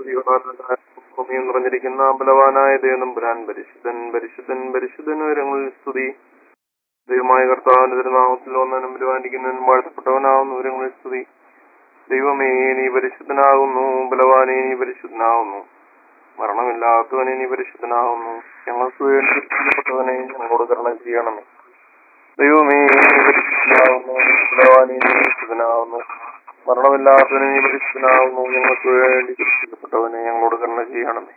ഭൂമിയിൽ നിറഞ്ഞിരിക്കുന്ന ബലവാനായ ദേവനമ്പുരാൻ പരിശുദ്ധൻ പരിശുദ്ധൻ പരിശുദ്ധൻ ഉയരങ്ങളിൽ സ്തുതി ദൈവമായ കർത്താവിന്റെ തിരുനാമത്തിൽ വന്നവനും പരിപാലിക്കുന്നവനും വാഴ്ത്തപ്പെട്ടവനാവുന്നു ഉയരങ്ങളിൽ സ്തുതി ദൈവമേ നീ പരിശുദ്ധനാകുന്നു ബലവാനെ നീ പരിശുദ്ധനാകുന്നു മരണമില്ലാത്തവനെ നീ പരിശുദ്ധനാകുന്നു ഞങ്ങൾക്ക് വേണ്ടി രക്ഷിക്കപ്പെട്ടവനെ ഞങ്ങളോട് കരുണ ചെയ്യണമേ ദൈവമേ നീ പരിശുദ്ധനാകുന്നു ബലവാനെ നീ പരിശുദ്ധനാകുന്നു മരണമില്ലാത്തവനെ നീ പരിശുദ്ധനാകുന്നു ഞങ്ങൾക്ക് വേണ്ടി രക്ഷിക്കപ്പെട്ടവനെ ഞങ്ങളോട് കരുണ ചെയ്യണമേ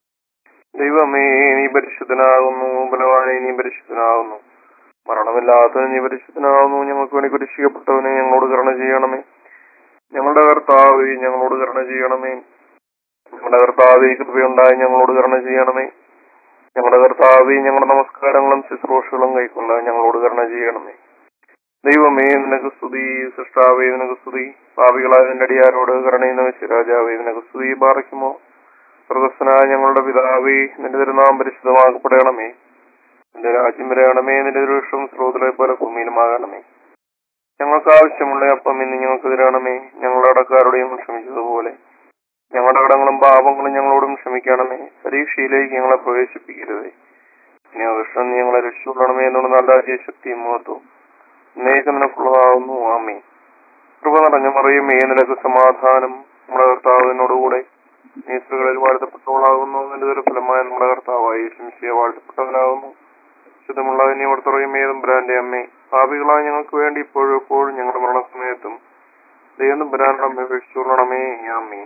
ദൈവമേ നീ പരിശുദ്ധനാകുന്നു ബലവാനെ നീ പരിശുദ്ധനാകുന്നു മരണമില്ലാത്തവനെ നീ പരിശുദ്ധനാകുന്നു ഞങ്ങൾക്ക് വേണ്ടി കുരിശിക്കപ്പെട്ടവനെ ഞങ്ങളോട് കരുണ ചെയ്യണമേ ഞങ്ങളുടെ കർത്താവ് ഞങ്ങളോട് കരുണ ചെയ്യണമേ ഞങ്ങളുടെ കർത്താവ് കൃപയുണ്ടായി ഞങ്ങളോട് കരുണ ചെയ്യണമേ ഞങ്ങളുടെ കർത്താവ് ഞങ്ങളുടെ നമസ്കാരങ്ങളും ശുശ്രൂഷകളും കൈക്കൊണ്ട് ഞങ്ങളോട് കരുണ ചെയ്യണമേ ദൈവമേ നിനക്ക് സ്തുതി സൃഷ്ടാവേ നിനക്ക് സ്തുതി പാപികളായ നിന്റെ അടിയാരോട് കരുണയുന്ന വെച്ച് രാജാവേ നിനക്ക് സ്തുതി പാറയ്ക്കുമോ സ്രോതസ്സനായ ഞങ്ങളുടെ പിതാവേ നിന്റെ തിരുനാം പരിശുദ്ധമാക്കപ്പെടണമേ നിന്റെ രാജ്യം വരയണമേ നിന്റെ ദൃഷ്ടം സ്രോതലെ പോലെ ഭൂമിയിലുമാകണമേ ഞങ്ങൾക്ക് ആവശ്യമുള്ള അപ്പം ഇന്ന് ഞങ്ങൾക്ക് തരണമേ ഞങ്ങളുടെ അടക്കാരോട് ഞങ്ങൾ ക്ഷമിച്ചതുപോലെ ഞങ്ങളുടെ കടങ്ങളും പാപങ്ങളും ഞങ്ങളോടും ക്ഷമിക്കണമേ പരീക്ഷയിലേക്ക് ഞങ്ങളെ പ്രവേശിപ്പിക്കരുതേ ഇനി കൃഷ്ണൻ ഞങ്ങളെ രക്ഷിക്കണമേ എന്നുള്ള നല്ല ശക്തിയും മുഖത്തും എന്നേക്കും നിനക്കുള്ളതാകുന്നു ആമേ കൃപ നിറഞ്ഞ മറിയുമേ നിനക്ക് സമാധാനം നമ്മുടെ കർത്താവിനോടുകൂടെ നീ സ്ത്രീകളിൽ വാഴ്ത്തപ്പെട്ടവളാകുന്നു നിന്റെ ഒരു ഫലമായ നമ്മുടെ കർത്താവായി ശംശിയെ വാഴ്ത്തപ്പെട്ടവനാകുന്നു ശുദ്ധമുള്ളതിനെ ഓർത്തുറയുമേതും ബ്രാൻഡെ അമ്മേ പാപികളായ ഞങ്ങൾക്ക് വേണ്ടി ഇപ്പോഴും എപ്പോഴും ഞങ്ങളുടെ മരണസമയത്തും ദൈവം ബ്രാൻഡ് അമ്മ ഉപേക്ഷിച്ചുകൊള്ളണമേ ആമേ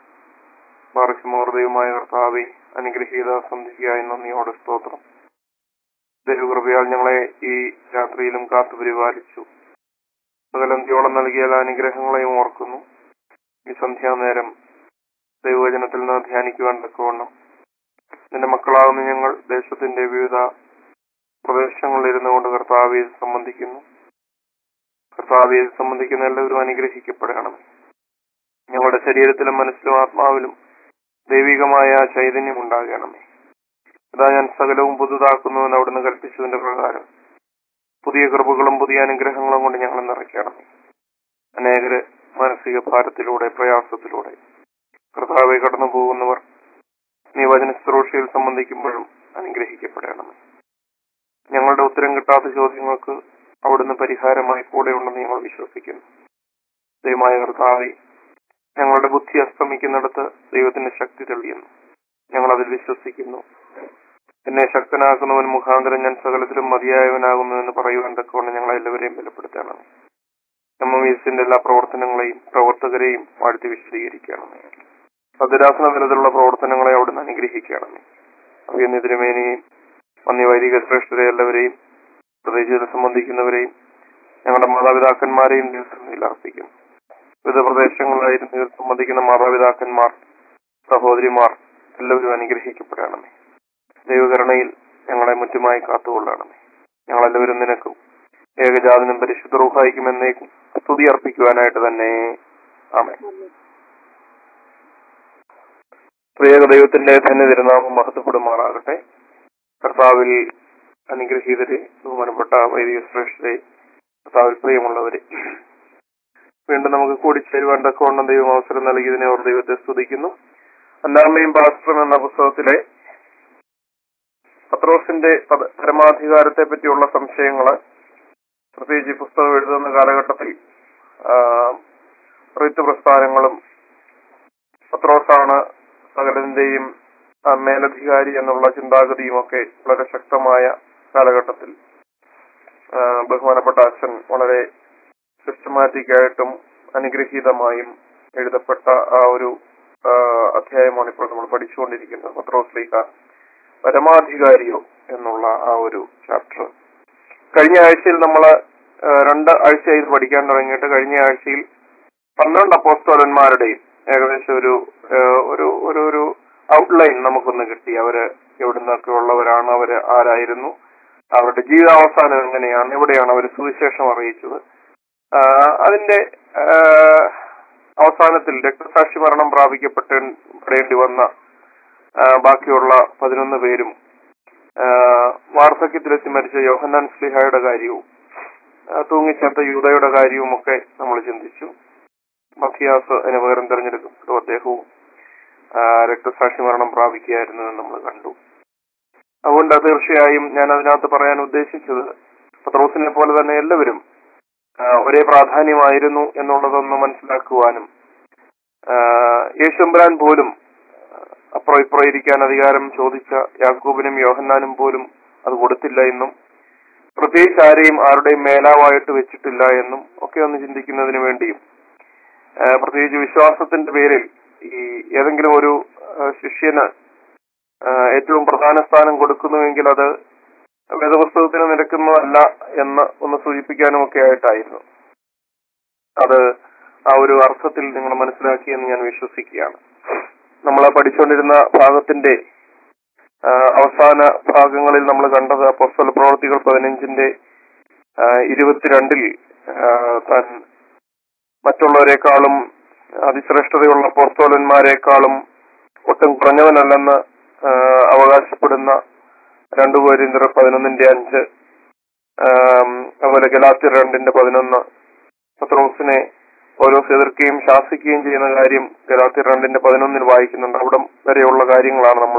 മാർഗമോർദയുമായ കർത്താവെ അനുഗ്രഹീത സന്ധിക്കായി നന്ദിയോടെ സ്തോത്രം ദൈവകൃപയാൽ ഞങ്ങളെ ഈ രാത്രിയിലും കാത്തു പരിപാലിച്ചു സകലന്തിയോളം നൽകിയ എല്ലാ അനുഗ്രഹങ്ങളെയും ഓർക്കുന്നു ഈ സന്ധ്യാനേരം ദൈവവചനത്തിൽ നിന്ന് ധ്യാനിക്കുവാൻ തക്കവണ്ണം നിന്റെ മക്കളാകുന്ന ഞങ്ങൾ ദേശത്തിന്റെ വിവിധ പ്രദേശങ്ങളിൽ ഇരുന്നു കൊണ്ട് കർത്താവിയെ സംബന്ധിക്കുന്നു കർത്താവിയെ സംബന്ധിക്കുന്ന എല്ലാവരും അനുഗ്രഹിക്കപ്പെടണം ഞങ്ങളുടെ ശരീരത്തിലും മനസ്സിലും ആത്മാവിലും ദൈവികമായ ചൈതന്യം ഉണ്ടാകണമേ ഇതാ ഞാൻ സകലവും പുതുതാക്കുന്നുവെന്ന് അവിടുന്ന് കൽപ്പിച്ചതിന്റെ പ്രകാരം പുതിയ കൃപകളും പുതിയ അനുഗ്രഹങ്ങളും കൊണ്ട് ഞങ്ങൾ നിറയ്ക്കണമേ അനേകര് മാനസിക ഭാരത്തിലൂടെ പ്രയാസത്തിലൂടെ കർത്താവെ കടന്നു പോകുന്നവർ നീ വചന ശുശ്രൂഷയിൽ സംബന്ധിക്കുമ്പോഴും അനുഗ്രഹിക്കപ്പെടണമേ ഞങ്ങളുടെ ഉത്തരം കിട്ടാത്ത ചോദ്യങ്ങൾക്ക് അവിടുന്ന് പരിഹാരമായി കൂടെയുണ്ടെന്ന് ഞങ്ങൾ വിശ്വസിക്കുന്നു ദൈവമായ കർത്താവെ ഞങ്ങളുടെ ബുദ്ധി അസ്തമിക്കുന്നിടത്ത് ദൈവത്തിന്റെ ശക്തി തെളിയുന്നു ഞങ്ങൾ അതിൽ വിശ്വസിക്കുന്നു എന്നെ ശക്തനാക്കുന്നവൻ മുഖാന്തരം ഞാൻ സകലത്തിലും മതിയായവനാകുന്നു എന്ന് പറയുവാൻ തക്കവണ്ണം ഞങ്ങൾ എല്ലാവരെയും ബലപ്പെടുത്തണം എം എം എസിന്റെ എല്ലാ പ്രവർത്തനങ്ങളെയും പ്രവർത്തകരെയും വാഴ്ത്തി വിശദീകരിക്കണമേ ഭദ്രാസന തലത്തിലുള്ള പ്രവർത്തനങ്ങളെ അവിടുന്ന് അനുഗ്രഹിക്കണമേ അഭിയന്നിതിരുമേനെയും മന്യ വൈദിക ശ്രേഷ്ഠരെ എല്ലാവരെയും പ്രദേശത്തെ സംബന്ധിക്കുന്നവരെയും ഞങ്ങളുടെ മാതാപിതാക്കന്മാരെയും ദിവസങ്ങളിൽ അർപ്പിക്കുന്നു വിവിധ പ്രദേശങ്ങളിലായിരുന്നു ഇതിൽ സംബന്ധിക്കുന്ന മാതാപിതാക്കന്മാർ സഹോദരിമാർ എല്ലാവരും അനുഗ്രഹിക്കപ്പെടണമേ ദൈവകരുണയിൽ ഞങ്ങളെ മുറ്റുമായി കാത്തുകൊള്ളണമേ ഞങ്ങളെല്ലാവരും നിനക്കും ഏകജാതനും പരിശുദ്ധ റൂഹായിക്കും എന്നേക്കും സ്തുതി അർപ്പിക്കുവാനായിട്ട് തന്നെ ആമേ പ്രിയ ദൈവത്തിന്റെ തന്നെ തിരുനാമം മഹത്വപ്പെടുമാറാകട്ടെ കർത്താവിൽ അനുഗ്രഹീതരെ ബഹുമാനപ്പെട്ട വൈദിക ശ്രേഷ്ഠരെ കർത്താവിൽ പ്രിയമുള്ളവരെ വീണ്ടും നമുക്ക് കൂടിച്ചേരുവാൻ തക്കവണ്ണം ദൈവം അവസരം നൽകിയതിനെ ഓർ ദൈവത്തെ സ്തുതിക്കുന്നു അന്നാമയും പാസ്ത്രം എന്ന പുസ്തകത്തിലെ പത്രോസിന്റെ പദ- പരമാധികാരത്തെ പറ്റിയുള്ള സംശയങ്ങള് പ്രത്യേകിച്ച് ഈ പുസ്തകം എഴുതുന്ന കാലഘട്ടത്തിൽ റീത്ത് പ്രസ്ഥാനങ്ങളും പത്രോസാണ് സകലന്റെയും ആ, മേലധികാരി എന്നുള്ള ചിന്താഗതിയും ഒക്കെ വളരെ ശക്തമായ കാലഘട്ടത്തിൽ ആ, ബഹുമാനപ്പെട്ട അച്ഛൻ വളരെ സിസ്റ്റമാറ്റിക് ആയിട്ടും അനുഗ്രഹീതമായും എഴുതപ്പെട്ട ആ ഒരു ആ, അധ്യായമാണ് ഇപ്പോൾ നമ്മൾ പഠിച്ചുകൊണ്ടിരിക്കുന്നത് പത്രോസ് ലീഹ പരമാധികാരിയോ എന്നുള്ള ആ ഒരു ചാപ്റ്റർ കഴിഞ്ഞ ആഴ്ചയിൽ നമ്മൾ രണ്ട് ആഴ്ചയായി ഇത് പഠിക്കാൻ തുടങ്ങിയിട്ട് കഴിഞ്ഞ ആഴ്ചയിൽ പന്ത്രണ്ട് അപ്പോസ്തോലന്മാരുടെയും ഏകദേശം ഒരു ആ, ഒരു ഒരു ഒരു ഔട്ട്ലൈൻ നമുക്കൊന്ന് കിട്ടി അവര് എവിടുന്നൊക്കെ ഉള്ളവരാണ് അവര് ആരായിരുന്നു അവരുടെ ജീവിതാവസാനം എങ്ങനെയാണ് എവിടെയാണ് അവർ സുവിശേഷം അറിയിച്ചത് ആ, അതിന്റെ ആ, അവസാനത്തിൽ രക്തസാക്ഷി മരണം പ്രാപിക്കപ്പെടേണ്ടി വന്ന ആ, ബാക്കിയുള്ള പതിനൊന്ന് പേരും ആ, വാർദ്ധക്യത്തിലെത്തി മരിച്ച യോഹന്നാൻ സ്ലിഹായുടെ കാര്യവും ആ, തൂങ്ങിച്ചത്ത യൂതയുടെ കാര്യവും ഒക്കെ നമ്മൾ ചിന്തിച്ചു മത്തിയാസ് അതിന് പകരം തെരഞ്ഞെടുക്കപ്പെട്ടു അദ്ദേഹവും ആ, രക്തസാക്ഷി മരണം പ്രാപിക്കുകയായിരുന്നു എന്ന് നമ്മൾ കണ്ടു അതുകൊണ്ട് തീർച്ചയായും ഞാൻ അതിനകത്ത് പറയാൻ ഉദ്ദേശിച്ചത് പത്രോസിനെ പോലെ തന്നെ എല്ലാവരും ആ, ഒരേ പ്രാധാന്യമായിരുന്നു എന്നുള്ളതൊന്ന് മനസ്സിലാക്കുവാനും ആ, യേശുമ്പരാൻ പോലും അപ്പുറം ഇപ്പുറം ഇരിക്കാൻ അധികാരം ചോദിച്ച യാക്കൂബിനും യോഹന്നാനും പോലും അത് കൊടുത്തില്ല എന്നും പ്രത്യേകിച്ച് ആരെയും ആരുടെയും മേലാവായിട്ട് വെച്ചിട്ടില്ല എന്നും ഒക്കെ ഒന്ന് ചിന്തിക്കുന്നതിന് വേണ്ടിയും ആ, പ്രത്യേകിച്ച് വിശ്വാസത്തിന്റെ പേരിൽ ഈ ഏതെങ്കിലും ഒരു ആ, ശിഷ്യന് ആ, ഏറ്റവും പ്രധാന സ്ഥാനം കൊടുക്കുന്നുവെങ്കിൽ അത് വേദപുസ്തകത്തിന് നിരക്കുന്നതല്ല എന്ന് ഒന്ന് സൂചിപ്പിക്കാനും ഒക്കെ ആയിട്ടായിരുന്നു അത് ആ ഒരു അർത്ഥത്തിൽ നിങ്ങൾ മനസ്സിലാക്കിയെന്ന് ഞാൻ വിശ്വസിക്കുകയാണ് നമ്മൾ പഠിച്ചുകൊണ്ടിരുന്ന ഭാഗത്തിന്റെ ആ, അവസാന ഭാഗങ്ങളിൽ നമ്മൾ കണ്ടത് അപ്പോസ്തല പ്രവർത്തികൾ പതിനഞ്ചിന്റെ ആ, ഇരുപത്തിരണ്ടിൽ ആ, താൻ മറ്റുള്ളവരെക്കാളും അതിശ്രേഷ്ഠതയുള്ള അപ്പോസ്തോലന്മാരെക്കാളും ഒട്ടും കുറഞ്ഞവനല്ലെന്ന് ആ, അവകാശപ്പെടുന്ന രണ്ടു പേരിന്തർ പതിനൊന്നിന്റെ അഞ്ച് ആം, അതുപോലെ ഗലാത്തിർ രണ്ടിന്റെ പതിനൊന്ന് പത്രോസിനെ ഓരോസ് എതിർക്കുകയും ശാസിക്കുകയും ചെയ്യുന്ന കാര്യം ഗലാത്തിർ രണ്ടിന്റെ പതിനൊന്നിൽ വായിക്കുന്നുണ്ട് അവിടം വരെയുള്ള കാര്യങ്ങളാണ് നമ്മൾ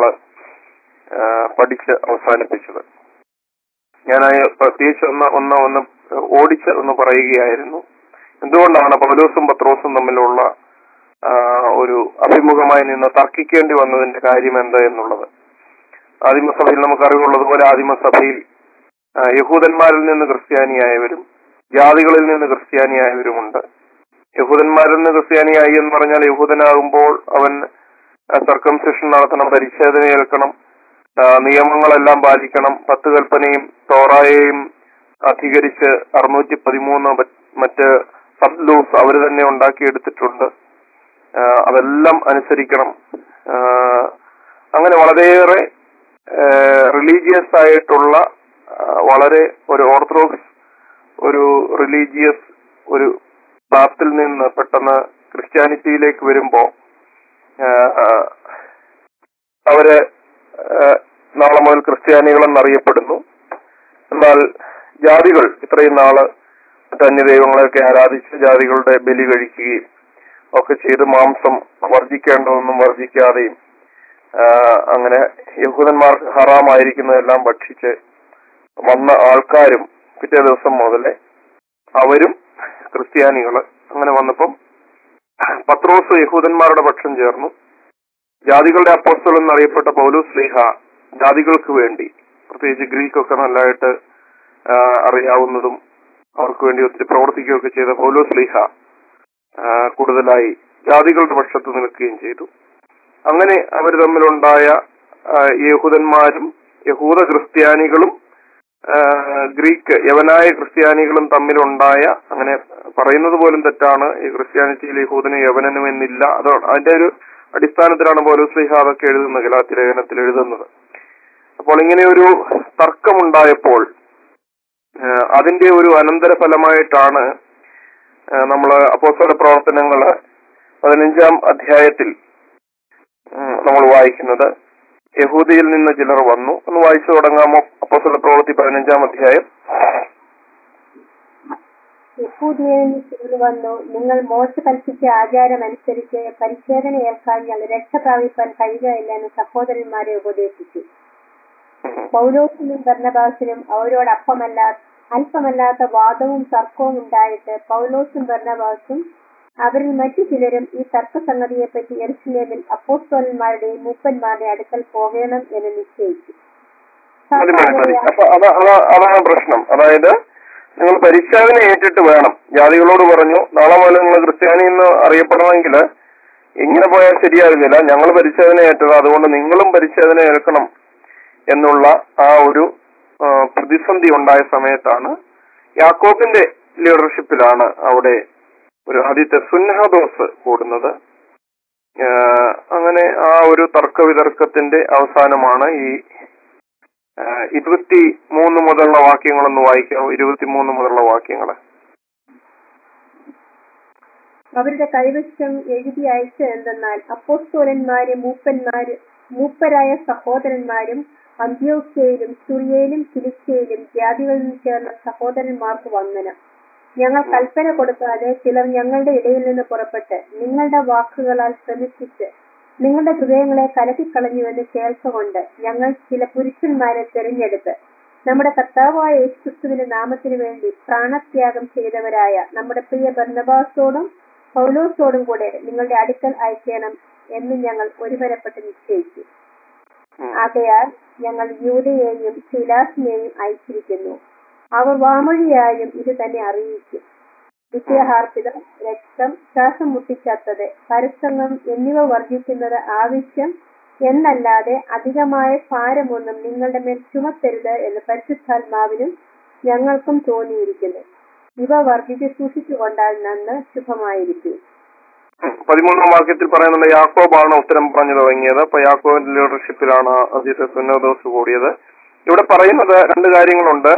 പഠിച്ച് അവസാനിപ്പിച്ചത് ഞാൻ ആ പ്രത്യേകിച്ച് ഒന്ന് ഒന്ന് ഒന്ന് ഓടിച്ച് ഒന്ന് പറയുകയായിരുന്നു എന്തുകൊണ്ടാണ് പൗലോസും പത്രോസും തമ്മിലുള്ള ആ, ഒരു അഭിമുഖമായി നിന്ന് തർക്കിക്കേണ്ടി വന്നതിന്റെ കാര്യം എന്ത് എന്നുള്ളത് ആദിമസഭയിൽ നമുക്ക് അറിവുള്ളതുപോലെ ആദിമസഭയിൽ ആ, യഹൂദന്മാരിൽ നിന്ന് ക്രിസ്ത്യാനിയായവരും ജാതികളിൽ നിന്ന് ക്രിസ്ത്യാനിയായവരുമുണ്ട് യഹൂദന്മാരിൽ നിന്ന് ക്രിസ്ത്യാനിയായി എന്ന് പറഞ്ഞാൽ യഹൂദനാകുമ്പോൾ അവൻ സർക്കംസിഷൻ നടത്തണം പരിച്ഛേദന ഏൽക്കണം ആ, നിയമങ്ങളെല്ലാം പാലിക്കണം പത്ത് കൽപ്പനയും തോറായെയും അധികരിച്ച് അറുന്നൂറ്റി പതിമൂന്ന് മറ്റ് സബ് ലൂസ് അവർ തന്നെ ഉണ്ടാക്കിയെടുത്തിട്ടുണ്ട് ആ, അതെല്ലാം അനുസരിക്കണം ആ, അങ്ങനെ വളരെയേറെ റിലീജിയസ് ആയിട്ടുള്ള ആ, വളരെ ഒരു ഓർത്തഡോക്സ് ഒരു റിലീജിയസ് ഒരു പാത്തിൽ നിന്ന് പെട്ടെന്ന് ക്രിസ്ത്യാനിറ്റിയിലേക്ക് വരുമ്പോ ആ, ആ, അവര് ആ, നാളെ മുതൽ ക്രിസ്ത്യാനികൾ എന്നറിയപ്പെടുന്നു എന്നാൽ ജാതികൾ ഇത്രയും നാള് മറ്റന്യ ദൈവങ്ങളെയൊക്കെ ആരാധിച്ച് ജാതികളുടെ ബലി കഴിക്കുകയും ഒക്കെ ചെയ്ത് മാംസം വർജിക്കേണ്ടതൊന്നും വർജിക്കാതെയും ആ, അങ്ങനെ യഹൂദന്മാർക്ക് ഹറാമായിരിക്കുന്നതെല്ലാം ഭക്ഷിച്ച് വന്ന ആൾക്കാരും പിറ്റേ ദിവസം മുതലേ അവരും ക്രിസ്ത്യാനികള് അങ്ങനെ വന്നപ്പം പത്രോസ് യഹൂദന്മാരുടെ പക്ഷം ചേർന്നു ജാതികളുടെ അപ്പോസ്തലൻ എന്നറിയപ്പെട്ട പൗലോസ് സ്ലീഹ ജാതികൾക്ക് വേണ്ടി പ്രത്യേകിച്ച് ഗ്രീക്കൊക്കെ നല്ലതായിട്ട് ആ, അറിയാവുന്നതും അവർക്ക് വേണ്ടി ഒത്തിരി പ്രവർത്തിക്കുകയൊക്കെ ചെയ്ത പൗലോസ് സ്ലീഹ ആ, കൂടുതലായി ജാതികളുടെ പക്ഷത്ത് നിൽക്കുകയും ചെയ്തു അങ്ങനെ അവർ തമ്മിലുണ്ടായ ആ, യഹൂദന്മാരും യഹൂദ ക്രിസ്ത്യാനികളും ആ, ഗ്രീക്ക് യവനായ ക്രിസ്ത്യാനികളും തമ്മിലുണ്ടായ അങ്ങനെ പറയുന്നത് പോലും തെറ്റാണ് ഈ ക്രിസ്ത്യാനിറ്റിയിൽ യഹൂദനും യവനനും എന്നില്ല അത് അതിന്റെ ഒരു അടിസ്ഥാനത്തിലാണ് പൗലോസ്ലിഹ അതൊക്കെ എഴുതുന്നത് ഗലാത്തി ലേഖനത്തിൽ എഴുതുന്നത് അപ്പോൾ ഇങ്ങനെ ഒരു തർക്കമുണ്ടായപ്പോൾ ആ, അതിന്റെ ഒരു അനന്തര ഫലമായിട്ടാണ് നമ്മൾ അപ്പോസ്തല പ്രവർത്തനങ്ങള് പതിനഞ്ചാം അധ്യായത്തിൽ നമ്മൾ വായിക്കുന്നത് യഹൂദിയിൽ നിന്ന് ചിലർ വന്നു ഒന്ന് വായിച്ചു തുടങ്ങാമോ അപ്പോസ്തല പ്രവൃത്തി പതിനഞ്ചാം അധ്യായം യഹൂദിയയിൽ ചിലർ വന്നു നിങ്ങൾ മോശ കൽപ്പിച്ച ആചാരം അനുസരിച്ച് പരിച്ഛേദന ഏൽക്കാഞ്ഞാൽ രക്ഷ പ്രാപിപ്പാൻ കഴിയുകയില്ല എന്ന് സഹോദരന്മാരെ ഉപദേശിച്ചു പൗലോസിനും ഭരണബാസിനും അവരോട് അപ്പമല്ല അല്പമല്ലാത്ത വാദവും തർക്കവും ഉണ്ടായിട്ട് പൗലോസും ഭരണബാസും അവരിൽ മറ്റു ചിലരും ഈ തർക്കസംഗതിയെപ്പറ്റി എറുസലേമിൽ അപ്പോസ്തോലന്മാരുടെയും മൂപ്പന്മാരുടെ അടുക്കൽ പോകണം എന്ന് നിശ്ചയിച്ചു മതി മതി മതി അപ്പൊ അതാ അതാ- അതാണ് പ്രശ്നം അതായത് നിങ്ങൾ പരിച്ഛേദന ഏറ്റിട്ട് വേണം ജാതികളോട് പറഞ്ഞു നാളെ മുതൽ നിങ്ങൾ ക്രിസ്ത്യാനി എന്ന് അറിയപ്പെടണമെങ്കിൽ ഇങ്ങനെ പോയാൽ ശരിയാകുന്നില്ല ഞങ്ങൾ പരിച്ഛേദന ഏറ്റത് അതുകൊണ്ട് നിങ്ങളും പരിച്ഛേദന ഏൽക്കണം എന്നുള്ള ആ ഒരു ആ, പ്രതിസന്ധി ഉണ്ടായ സമയത്താണ് യാക്കോബിന്റെ ലീഡർഷിപ്പിലാണ് അവിടെ ഒരു ആദ്യത്തെ സുന്നഹദോസ് കൂടുന്നത് ആ, അങ്ങനെ ആ ഒരു തർക്ക വിതർക്കത്തിന്റെ അവസാനമാണ് ഈ ആ, ഇരുപത്തി മൂന്ന് മുതലുള്ള വാക്യങ്ങളൊന്ന് വായിക്കാമോ ഇരുപത്തിമൂന്ന് മുതലുള്ള വാക്യങ്ങൾ അവരുടെ കൈവശം എഴുതി അയച്ച എന്തെന്നാൽ അപ്പോസ്തോലന്മാര് മൂപ്പന്മാര് മൂപ്പരായ സഹോദരന്മാരും അന്ത്യോക്യയിലും സുറിയയിലും കിലിക്കയിലും ജാതികളിൽ നിന്ന് ചേർന്ന സഹോദരന്മാർക്ക് വന്ദനം ഞങ്ങൾ കൽപ്പന കൊടുക്കാതെ ചിലർ ഞങ്ങളുടെ ഇടയിൽ നിന്ന് പുറപ്പെട്ട് നിങ്ങളുടെ വാക്കുകളാൽ ശ്രമിപ്പിച്ച് നിങ്ങളുടെ ഹൃദയങ്ങളെ കലക്കിക്കളഞ്ഞുവെന്ന് കേൾക്കുകൊണ്ട് ഞങ്ങൾ ചില പുരുഷന്മാരെ തെരഞ്ഞെടുത്ത് നമ്മുടെ കർത്താവായ യേശുക്രിസ്തുവിന്റെ നാമത്തിനു വേണ്ടി പ്രാണത്യാഗം ചെയ്തവരായ നമ്മുടെ പ്രിയ ബർന്നബാസോടും പൗലോസോടും കൂടെ നിങ്ങളുടെ അടുക്കൽ അയക്കണം എന്ന് ഞങ്ങൾ ഒരുവരപ്പെട്ട് നിശ്ചയിച്ചു ഉം. ആകയാൽ ഞങ്ങൾ യൂതയെയും ശിലാസിനെയും അയച്ചിരിക്കുന്നു അവർ വാമൊഴിയായും ഇത് തന്നെ അറിയിക്കും വിദ്യാഹാർപ്പിതം രക്തം ശ്വാസം മുട്ടിച്ചത്തത് പരസംഗം എന്നിവ വർജിക്കുന്നത് ആവശ്യം എന്നല്ലാതെ അധികമായ ഭാരമൊന്നും നിങ്ങളുടെ മേൽ ചുമത്തരുത് എന്ന് പരിശുദ്ധാത്മാവിനും ഞങ്ങൾക്കും തോന്നിയിരിക്കുന്നു ഇവ വർജിച്ച് സൂക്ഷിച്ചുകൊണ്ടാൽ നന്ന് ശുഭമായിരിക്കും പതിമൂന്നാം വാക്യത്തിൽ പറയുന്നുണ്ട് യാക്കോബാണ് ഉത്തരം പറഞ്ഞു തുടങ്ങിയത് അപ്പൊ യാക്കോബിന്റെ ലീഡർഷിപ്പിലാണ് ആദ്യത്തെ സുന്നോദോസ് കൂടിയത് ഇവിടെ പറയുന്നത് രണ്ട് കാര്യങ്ങളുണ്ട്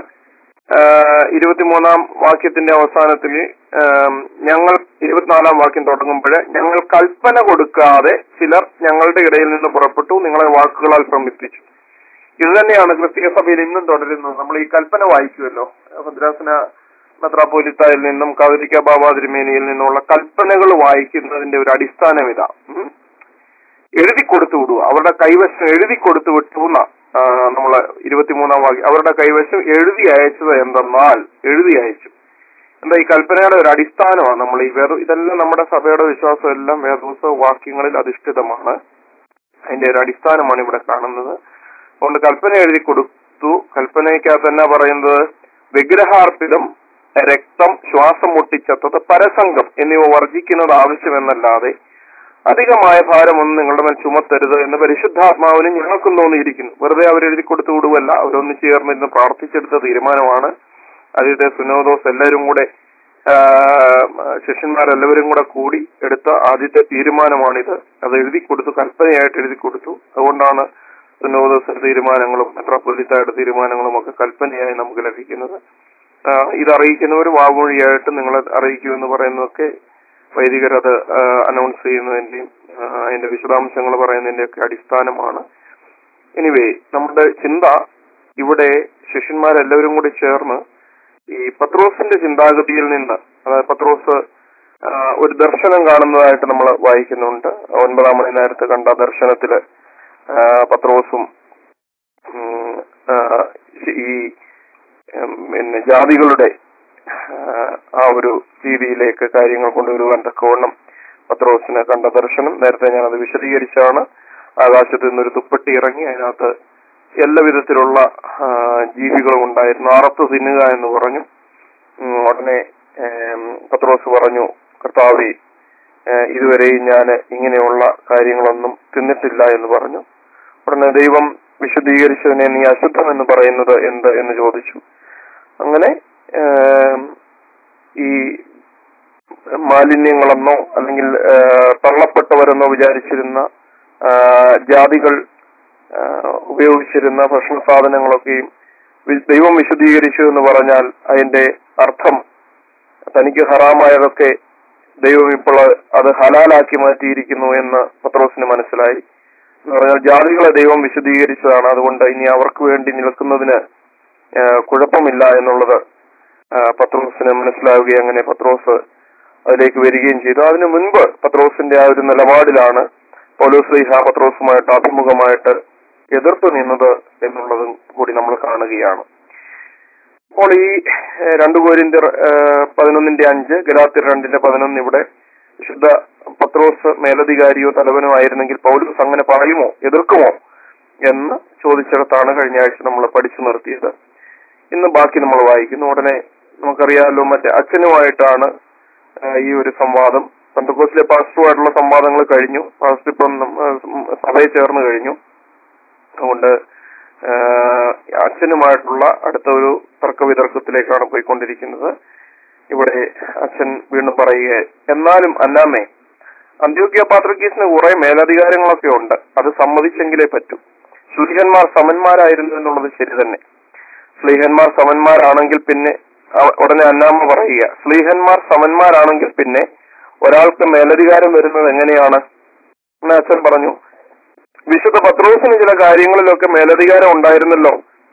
ആഹ് ഇരുപത്തിമൂന്നാം വാക്യത്തിന്റെ അവസാനത്തിൽ ആം, ഞങ്ങൾ ഇരുപത്തിനാലാം വാക്യം തുടങ്ങുമ്പോൾ ഞങ്ങൾ കൽപ്പന കൊടുക്കാതെ ചിലർ ഞങ്ങളുടെ ഇടയിൽ നിന്ന് പുറപ്പെട്ടു നിങ്ങളെ വാക്കുകളാൽ ഭ്രമിപ്പിച്ചു ഇത് തന്നെയാണ് ക്രിസ്തീയ സഭയിൽ ഇന്നും തുടരുന്നത് നമ്മൾ ഈ കൽപ്പന വായിക്കുമല്ലോ ഭദ്രാസന മെത്രാപ്പോലിത്തായിൽ നിന്നും കാതലിക്ക ബാബാ തിരുമേനിയിൽ നിന്നുള്ള കൽപ്പനകൾ വായിക്കുന്നതിന്റെ ഒരു അടിസ്ഥാനം ഇതാ ഉം. എഴുതി കൊടുത്തു വിടുക അവരുടെ കൈവശം എഴുതി കൊടുത്തു വിട്ടു എന്ന നമ്മള് ഇരുപത്തിമൂന്നാം വാക്യം അവരുടെ കൈവശം എഴുതി അയച്ചത് എന്തെന്നാൽ എഴുതി അയച്ചു എന്താ ഈ കൽപ്പനയുടെ ഒരു അടിസ്ഥാനമാണ് നമ്മൾ ഈ വേദ ഇതെല്ലാം നമ്മുടെ സഭയുടെ വിശ്വാസം എല്ലാം വേദോത്സവ വാക്യങ്ങളിൽ അധിഷ്ഠിതമാണ് അതിന്റെ ഒരു അടിസ്ഥാനമാണ് ഇവിടെ കാണുന്നത് അതുകൊണ്ട് കൽപ്പന എഴുതി കൊടുത്തു കൽപ്പനയ്ക്കകത്ത് തന്നെ പറയുന്നത് വിഗ്രഹാർപ്പിതം രക്തം ശ്വാസം മുട്ടിച്ചത്തത് പരസംഗം എന്നിവ വർജിക്കുന്നത് ആവശ്യമെന്നല്ലാതെ അധികമായ ഭാരമൊന്നും നിങ്ങളുടെ മേൽ ചുമത്തരുത് എന്ന് പരിശുദ്ധാത്മാവിന് ഞങ്ങൾക്കും തോന്നിയിരിക്കുന്നു വെറുതെ അവരെഴുതി കൊടുത്തു വിടുവല്ല അവരൊന്ന് ചേർന്നിരുന്ന് പ്രാർത്ഥിച്ചെടുത്ത തീരുമാനമാണ് ആദ്യത്തെ സുനോദോസ് എല്ലാവരും കൂടെ ആ, ശിഷ്യന്മാരെല്ലാവരും കൂടെ കൂടി എടുത്ത ആദ്യത്തെ തീരുമാനമാണിത് അത് എഴുതി കൊടുത്തു കൽപ്പനയായിട്ട് എഴുതി കൊടുത്തു അതുകൊണ്ടാണ് സുനോദോസ് തീരുമാനങ്ങളും മെത്രാപ്പൊലിത്തായുടെ തീരുമാനങ്ങളും ഒക്കെ കൽപ്പനയായി നമുക്ക് ലഭിക്കുന്നത് ആ, ഇത് അറിയിക്കുന്നവർ വാമൊഴിയായിട്ട് നിങ്ങളെ അറിയിക്കൂ എന്ന് പറയുന്നതൊക്കെ വൈദികർ അത് അനൗൺസ് ചെയ്യുന്നതിന്റെയും ആ, അതിന്റെ വിശദാംശങ്ങൾ പറയുന്നതിന്റെ ഒക്കെ അടിസ്ഥാനമാണ് എനിവേ നമ്മുടെ ചിന്ത ഇവിടെ ശിഷ്യന്മാരെല്ലാവരും കൂടി ചേർന്ന് ഈ പത്രോസിന്റെ ചിന്താഗതിയിൽ നിന്ന് അതായത് പത്രോസ് ആ, ഒരു ദർശനം കാണുന്നതായിട്ട് നമ്മൾ വായിക്കുന്നുണ്ട് ഒൻപതാം മണി നേരത്തെ കണ്ട ദർശനത്തില് ആ, പത്രോസും ഉം, ആ, ഈ ഉം, പിന്നെ ജാതികളുടെ ആ, ആ ഒരു രീതിയിലേക്ക് കാര്യങ്ങൾ കൊണ്ടുവരുവാൻ തക്കവണ്ണം പത്രോസിനെ കണ്ട ദർശനം നേരത്തെ ഞാനത് വിശദീകരിച്ചാണ് ആകാശത്ത് നിന്നൊരു തുപ്പട്ടി ഇറങ്ങി അതിനകത്ത് എല്ലാ വിധത്തിലുള്ള ആ, ജീവികളും ഉണ്ടായിരുന്നു അറത്ത് തിന്നുക എന്ന് പറഞ്ഞു ഉം, ഉടനെ ഏം, പത്രോസ് പറഞ്ഞു കർത്താവെ ഏ, ഇതുവരെയും ഞാൻ ഇങ്ങനെയുള്ള കാര്യങ്ങളൊന്നും തിന്നിട്ടില്ല എന്ന് പറഞ്ഞു ഉടനെ ദൈവം വിശദീകരിച്ചതിനെ നീ അശുദ്ധം എന്ന് പറയുന്നത് എന്ത് എന്ന് ചോദിച്ചു അങ്ങനെ ഏം, ഈ മാലിന്യങ്ങളെന്നോ അല്ലെങ്കിൽ ആ, തള്ളപ്പെട്ടവരെന്നോ വിചാരിച്ചിരുന്ന ആ, ജാതികൾ ആ, ഉപയോഗിച്ചിരുന്ന ഭക്ഷണ സാധനങ്ങളൊക്കെയും വി- ദൈവം വിശദീകരിച്ചു എന്ന് പറഞ്ഞാൽ അതിന്റെ അർത്ഥം തനിക്ക് ഹറാമായതൊക്കെ ദൈവം ഇപ്പോൾ അത് ഹലാലാക്കി മാറ്റിയിരിക്കുന്നു എന്ന് പത്രോസിന് മനസ്സിലായി എന്ന് പറഞ്ഞാൽ ജാതികളെ ദൈവം വിശദീകരിച്ചതാണ് അതുകൊണ്ട് ഇനി അവർക്ക് വേണ്ടി നിൽക്കുന്നതിന് ആ, കുഴപ്പമില്ല എന്നുള്ളത് ആ, പത്രോസിന് മനസ്സിലാവുകയും അങ്ങനെ പത്രോസ് അതിലേക്ക് വരികയും ചെയ്തു അതിനു മുൻപ് പത്രോസിന്റെ ആ ഒരു നിലപാടിലാണ് പൗലോസ്ലിഹ പത്രോസുമായിട്ട് അഭിമുഖമായിട്ട് എതിർത്ത് നിന്നത് എന്നുള്ളതും കൂടി നമ്മൾ കാണുകയാണ് അപ്പോൾ ഈ ഏഹ്, രണ്ട് കോരിന്റെ പതിനൊന്നിന്റെ അഞ്ച് ഗലാത്തിർ രണ്ടിന്റെ പതിനൊന്ന് ഇവിടെ വിശുദ്ധ പത്രോസ് മേലധികാരിയോ തലവനോ ആയിരുന്നെങ്കിൽ പൗലോസ് അങ്ങനെ പറയുമോ എതിർക്കുമോ എന്ന് ചോദിച്ചിടത്താണ് കഴിഞ്ഞ ആഴ്ച നമ്മൾ പഠിച്ചു നിർത്തിയത് ഇന്ന് ബാക്കി നമ്മൾ വായിക്കുന്നു ഉടനെ നമുക്കറിയാമല്ലോ മറ്റേ അച്ഛനുമായിട്ടാണ് ഏഹ്, ഈ ഒരു സംവാദം പന്തക്കോസിലെ പാസ്റ്ററുമായിട്ടുള്ള സംവാദങ്ങൾ കഴിഞ്ഞു പാസ്റ്റർ ഇപ്പം നം- ഏഹ് സഭയിൽ ചേർന്ന് കഴിഞ്ഞു അതുകൊണ്ട് ഏഹ്, അച്ഛനുമായിട്ടുള്ള അടുത്ത ഒരു തർക്ക വിതർക്കത്തിലേക്കാണ് പോയിക്കൊണ്ടിരിക്കുന്നത് ഇവിടെ അച്ഛൻ വീണ്ടും പറയുക എന്നാലും അന്നാമേ അന്ത്യോക്യ പാത്രക്കീസിന് കുറെ മേലധികാരങ്ങളൊക്കെ ഉണ്ട് അത് സമ്മതിച്ചെങ്കിലേ പറ്റൂ ശ്ലീഹന്മാർ സമന്മാരായിരുന്നു എന്നുള്ളത് ശരി തന്നെ സ്ലീഹന്മാർ സമന്മാരാണെങ്കിൽ പിന്നെ അവ- ഉടനെ അന്നാമ്മ പറയുക സ്ലീഹന്മാർ സമന്മാരാണെങ്കിൽ പിന്നെ ഒരാൾക്ക് മേലധികാരം വരുന്നത് എങ്ങനെയാണ് എന്ന് അച്ഛൻ പറഞ്ഞു വിശുദ്ധ പത്രോസിന് ചില കാര്യങ്ങളിലൊക്കെ മേലധികാരം ഉണ്ടായിരുന്നല്ലോ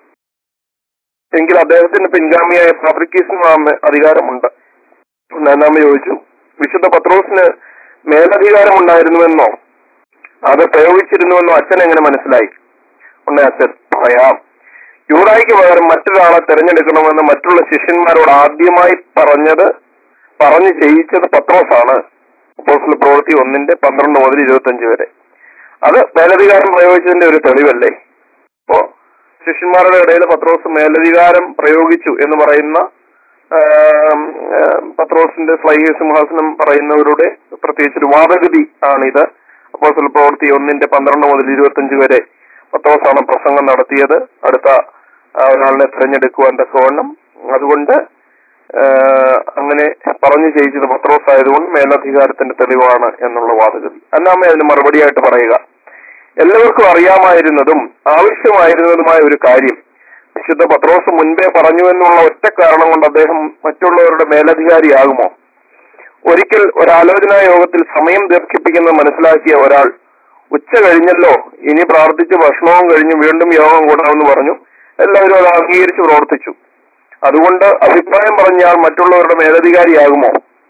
എങ്കിൽ അദ്ദേഹത്തിന് പിൻഗാമിയായ ഫാബ്രിക്കീസിനും ആ മേ- അധികാരമുണ്ട് അന്നാമ്മ ചോദിച്ചു വിശുദ്ധ പത്രോസിന് മേലധികാരം ഉണ്ടായിരുന്നുവെന്നോ അത് പ്രയോഗിച്ചിരുന്നുവെന്നും അച്ഛൻ എങ്ങനെ മനസ്സിലായി ഉണ്ട് അച്ഛൻ പറയാം യൂറായിക്ക് പകരം മറ്റൊരാളെ തിരഞ്ഞെടുക്കണമെന്ന് മറ്റുള്ള ശിഷ്യന്മാരോട് ആദ്യമായി പറഞ്ഞത് പറഞ്ഞു ചെയ്യിച്ചത് പത്രോസാണ് അപ്പോസ്തല പ്രവൃത്തി ഒന്നിന്റെ പന്ത്രണ്ട് മുതൽ ഇരുപത്തി വരെ അത് മേലധികാരം പ്രയോഗിച്ചതിന്റെ ഒരു തെളിവല്ലേ ഇപ്പോ ശിഷ്യന്മാരുടെ ഇടയിൽ പത്രോസ് മേലധികാരം പ്രയോഗിച്ചു എന്ന് പറയുന്ന ആം, ആ, പത്രോസിന്റെ സ്ലൈഹ സിംഹാസനം പറയുന്നവരുടെ പ്രത്യേകിച്ച് ഒരു വാദഗതി ആണിത് അപ്പോൾ പ്രവൃത്തി ഒന്നിന്റെ പന്ത്രണ്ട് മുതൽ ഇരുപത്തി വരെ പത്രോസാണ് പ്രസംഗം നടത്തിയത് അടുത്ത ആ, ഒരാളിനെ തിരഞ്ഞെടുക്കുവാൻ തക്കവണ്ണം അതുകൊണ്ട് ആ, അങ്ങനെ പറഞ്ഞു ചെയ്യിച്ചത് പത്രോസ് ആയതുകൊണ്ട് മേലധികാരത്തിന്റെ തെളിവാണ് എന്നുള്ള വാദഗതി അന്നാമേ അതിന് മറുപടിയായിട്ട് പറയുക എല്ലാവർക്കും അറിയാമായിരുന്നതും ആവശ്യമായിരുന്നതുമായ ഒരു കാര്യം വിശുദ്ധ പത്രോസ് മുൻപേ പറഞ്ഞു എന്നുള്ള ഒറ്റ കാരണം കൊണ്ട് അദ്ദേഹം മറ്റുള്ളവരുടെ മേലധികാരിയാകുമോ ഒരിക്കൽ ഒരാലോചനാ യോഗത്തിൽ സമയം ദീർഘിപ്പിക്കുന്നത് മനസ്സിലാക്കിയ ഒരാൾ ഉച്ച കഴിഞ്ഞല്ലോ ഇനി പ്രാർത്ഥിച്ച് ഭക്ഷണവും കഴിഞ്ഞ് വീണ്ടും യോഗം കൂടാമെന്ന് പറഞ്ഞു എല്ലാവരും അത് അംഗീകരിച്ച് പ്രവർത്തിച്ചു അതുകൊണ്ട് അഭിപ്രായം പറഞ്ഞാൽ മറ്റുള്ളവരുടെ മേലധികാരിയാകുമോ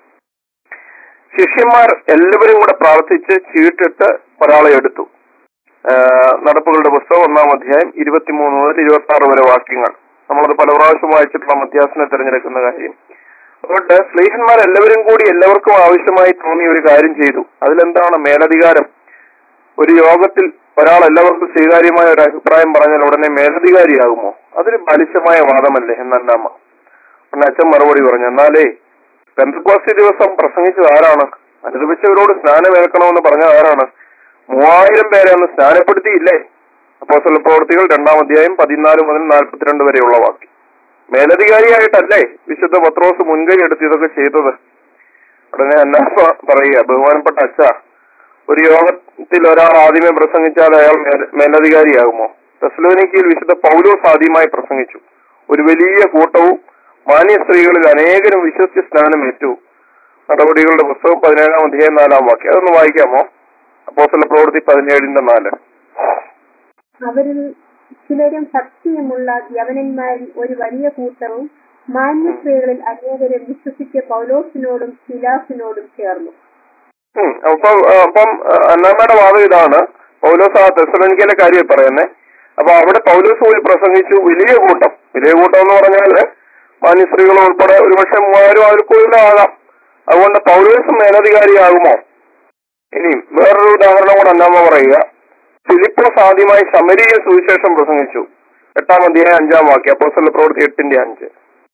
ശിഷ്യന്മാർ എല്ലാവരും കൂടെ പ്രാർത്ഥിച്ച് ചീട്ടിട്ട് ഒരാളെ എടുത്തു ആഹ് നടപ്പുകളുടെ പുസ്തകം ഒന്നാം അധ്യായം ഇരുപത്തിമൂന്ന് മുതൽ ഇരുപത്തി ആറ് വരെ വാക്യങ്ങൾ നമ്മളത് പല പ്രാവശ്യം വായിച്ചിട്ടുള്ള മധ്യാസനെ തിരഞ്ഞെടുക്കുന്ന കാര്യം അതുകൊണ്ട് സ്ലീഹന്മാർ എല്ലാവരും കൂടി എല്ലാവർക്കും ആവശ്യമായി തോന്നിയ ഒരു കാര്യം ചെയ്തു അതിലെന്താണ് മേലധികാരം ഒരു യോഗത്തിൽ ഒരാൾ എല്ലാവർക്കും സ്വീകാര്യമായ ഒരു അഭിപ്രായം പറഞ്ഞാൽ ഉടനെ മേലധികാരിയാകുമോ അതൊരു ബാലിശമായ വാദമല്ലേ എന്നല്ലാമ പിന്നെ അച്ഛൻ മറുപടി പറഞ്ഞു എന്നാലേ പെന്തക്കോസ്തി ദിവസം പ്രസംഗിച്ചത് ആരാണ് അനുദപിച്ചവരോട് സ്നാനമേൽക്കണമെന്ന് പറഞ്ഞത് ആരാണ് മൂവായിരം പേരെ അന്ന് സ്നാനപ്പെടുത്തിയില്ലേ അപ്പോസ്തല പ്രവർത്തികൾ രണ്ടാം അധ്യായം പതിനാല് മുതൽ നാൽപ്പത്തിരണ്ട് വരെയുള്ള വാക്യം മേലധികാരിയായിട്ടല്ലേ വിശുദ്ധ പത്രോസ് മുൻകൈ എടുത്ത് ഇതൊക്കെ ചെയ്തത് ഉടനെ അന്നാസ പറയുക ബഹുമാനപ്പെട്ട അച്ഛ ഒരു യോഗത്തിൽ ഒരാൾ ആദ്യമേ പ്രസംഗിച്ചാൽ അയാൾ മേല- മേലധികാരിയാകുമോ തെസ്ലോനിക്കയിൽ വിശുദ്ധ പൗലോസ് ആദ്യമായി പ്രസംഗിച്ചു ഒരു വലിയ കൂട്ടവും മാന്യ സ്ത്രീകളിൽ അനേകരും വിശ്വസിച്ച് സ്നാനമേറ്റു നടപടികളുടെ പുസ്തകം പതിനേഴാം അധ്യായം നാലാം വാക്യം അതൊന്ന് വായിക്കാമോ അപ്പോസ്തല പ്രവൃത്തി പതിനേഴിന്റെ നാല് അവരിൽ ചിലരും ഭക്തിയുമുള്ള യവനന്മാരിൽ ഒരു വലിയ കൂട്ടവും മാന്യ സ്ത്രീകളിൽ അനേകരും വിശ്വസിച്ച് പൗലോസിനോടും ശിലാസിനോടും ചേർന്നു ഉം. അപ്പം ആ, അപ്പം ആ, അന്നാമ്മയുടെ വാദം ഇതാണ് പൗലോസ് ആ തെസലോനിക്കയിലെ കാര്യം പറയുന്നേ അപ്പൊ അവിടെ പൗലോസ് പോയി പ്രസംഗിച്ചു വലിയ കൂട്ടം വലിയ കൂട്ടം എന്ന് പറഞ്ഞാല് മാന്യ സ്ത്രീകൾ ഉൾപ്പെടെ ഒരുപക്ഷെ മൂവായിരം അതിൽ കൂടുതലാകാം അതുകൊണ്ട് പൗലോസ് മേലധികാരിയാകുമോ ഇനി വേറൊരു ഉദാഹരണം കൂടെ അന്നാമ്മ പറയുക ഫിലിപ്പോസ് ആദ്യമായി ശമരിയിൽ സുവിശേഷം പ്രസംഗിച്ചു എട്ടാം അധ്യായം അഞ്ചാം വാക്യം അപ്പോസ്തല പ്രവൃത്തി എട്ടിന്റെ അഞ്ച്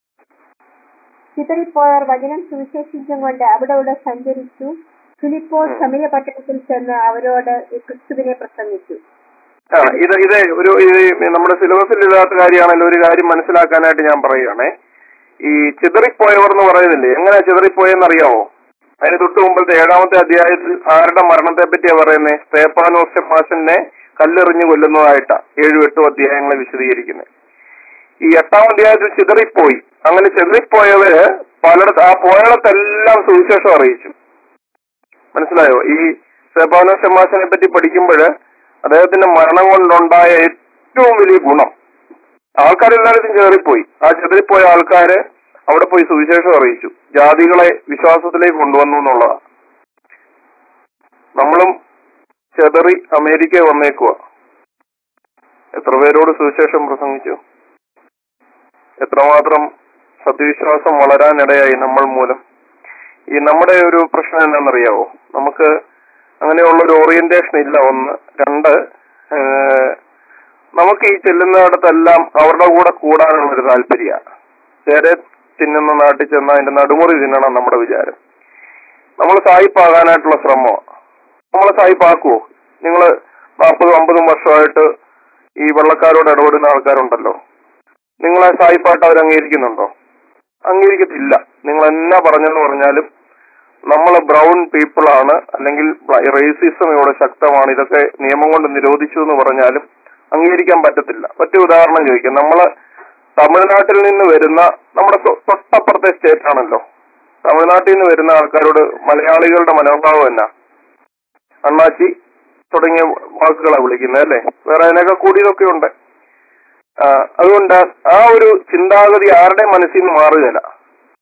ചിതറിപ്പോയർ വചനം സുവിശേഷിച്ചും കൊണ്ട് അവിടെ ഇവിടെ സഞ്ചരിച്ചു ഫിലിപ്പോസ് സമയ പട്ടണത്തിൽ ചെന്ന് അവരോട് ഈ ക്രിസ്തുവിനെ പ്രസംഗിച്ചു ആ ഇത് ഇത് ഒരു ഇത് നമ്മുടെ സിലബസിൽ ഇല്ലാത്ത കാര്യമാണല്ലോ ഒരു കാര്യം മനസ്സിലാക്കാനായിട്ട് ഞാൻ പറയുകയാണേ ഈ ചിതറിപ്പോയവർ എന്ന് പറയുന്നില്ലേ എങ്ങനെ ചിതറിപ്പോയെന്ന് അറിയാമോ അതിന് തൊട്ട് മുമ്പത്തെ ഏഴാമത്തെ അധ്യായത്തിൽ ആരുടെ മരണത്തെ പറ്റിയാ പറയുന്നത് സ്തേപ്പാനോസ് മാഷനെ കല്ലെറിഞ്ഞു കൊല്ലുന്നതായിട്ടാ ഏഴും എട്ടും അധ്യായങ്ങളെ വിശദീകരിക്കുന്നത് ഈ എട്ടാം അധ്യായത്തിൽ ചിതറിപ്പോയി അങ്ങനെ ചിതറിപ്പോയവര് പലയിടത്ത് ആ പോയടത്തെല്ലാം സുവിശേഷം അറിയിച്ചു മനസ്സിലായോ ഈ സെബാനോ ഷമാസിനെ പറ്റി പഠിക്കുമ്പോൾ അദ്ദേഹത്തിന്റെ മരണം കൊണ്ടുണ്ടായ ഏറ്റവും വലിയ ഗുണം ആൾക്കാരെല്ലായിടത്തും ചെറിപ്പോയി ആ ചെറിപ്പോയ ആൾക്കാര് അവിടെ പോയി സുവിശേഷം അറിയിച്ചു ജാതികളെ വിശ്വാസത്തിലേക്ക് കൊണ്ടുവന്നു എന്നുള്ളതാണ് നമ്മളും ചെതറി അമേരിക്ക വന്നേക്കുക എത്ര പേരോട് സുവിശേഷം പ്രസംഗിച്ചു എത്രമാത്രം സത്യവിശ്വാസം വളരാനിടയായി നമ്മൾ മൂലം ഈ നമ്മുടെ ഒരു പ്രശ്നം എന്താണെന്നറിയാവോ നമുക്ക് അങ്ങനെയുള്ള ഒരു ഓറിയന്റേഷൻ ഇല്ല ഒന്ന് രണ്ട് ഏഹ്, നമുക്ക് ഈ ചെല്ലുന്നിടത്തെല്ലാം അവരുടെ കൂടെ കൂടാനുള്ള ഒരു താല്പര്യ ചേരെ തിന്നുന്ന നാട്ടിൽ ചെന്നാൽ അതിന്റെ നടുമുറി തിന്നണം നമ്മുടെ വിചാരം നമ്മൾ സായിപ്പാകാനായിട്ടുള്ള ശ്രമം നമ്മൾ സായിപ്പാക്കുവോ നിങ്ങൾ നാൽപ്പതും അമ്പതും വർഷമായിട്ട് ഈ വെള്ളക്കാരോട് ഇടപെടുന്ന ആൾക്കാരുണ്ടല്ലോ നിങ്ങളെ സായിപ്പായിട്ട് അവർ അംഗീകരിക്കുന്നുണ്ടോ അംഗീകരിക്കത്തില്ല നിങ്ങൾ എന്നാ പറഞ്ഞെന്ന് പറഞ്ഞാലും നമ്മൾ ബ്രൗൺ പീപ്പിൾ ആണ് അല്ലെങ്കിൽ റേസിസം ഇവിടെ ശക്തമാണ് ഇതൊക്കെ നിയമം കൊണ്ട് നിരോധിച്ചു എന്ന് പറഞ്ഞാലും അംഗീകരിക്കാൻ പറ്റത്തില്ല മറ്റു ഉദാഹരണം ചോദിക്കാം നമ്മള് തമിഴ്നാട്ടിൽ നിന്ന് വരുന്ന നമ്മുടെ തൊ- തൊട്ടപ്പുറത്തെ സ്റ്റേറ്റ് ആണല്ലോ തമിഴ്നാട്ടിൽ നിന്ന് വരുന്ന ആൾക്കാരോട് മലയാളികളുടെ മനോഭാവം എന്നാ അണ്ണാച്ചി തുടങ്ങിയ വാക്കുകളാണ് വിളിക്കുന്നത് അല്ലേ വേറെ അതിനൊക്കെ കൂടിയതൊക്കെ ഉണ്ട് ആ, അതുകൊണ്ട് ആ ഒരു ചിന്താഗതി ആരുടെ മനസ്സിൽ നിന്ന് മാറുകയില്ല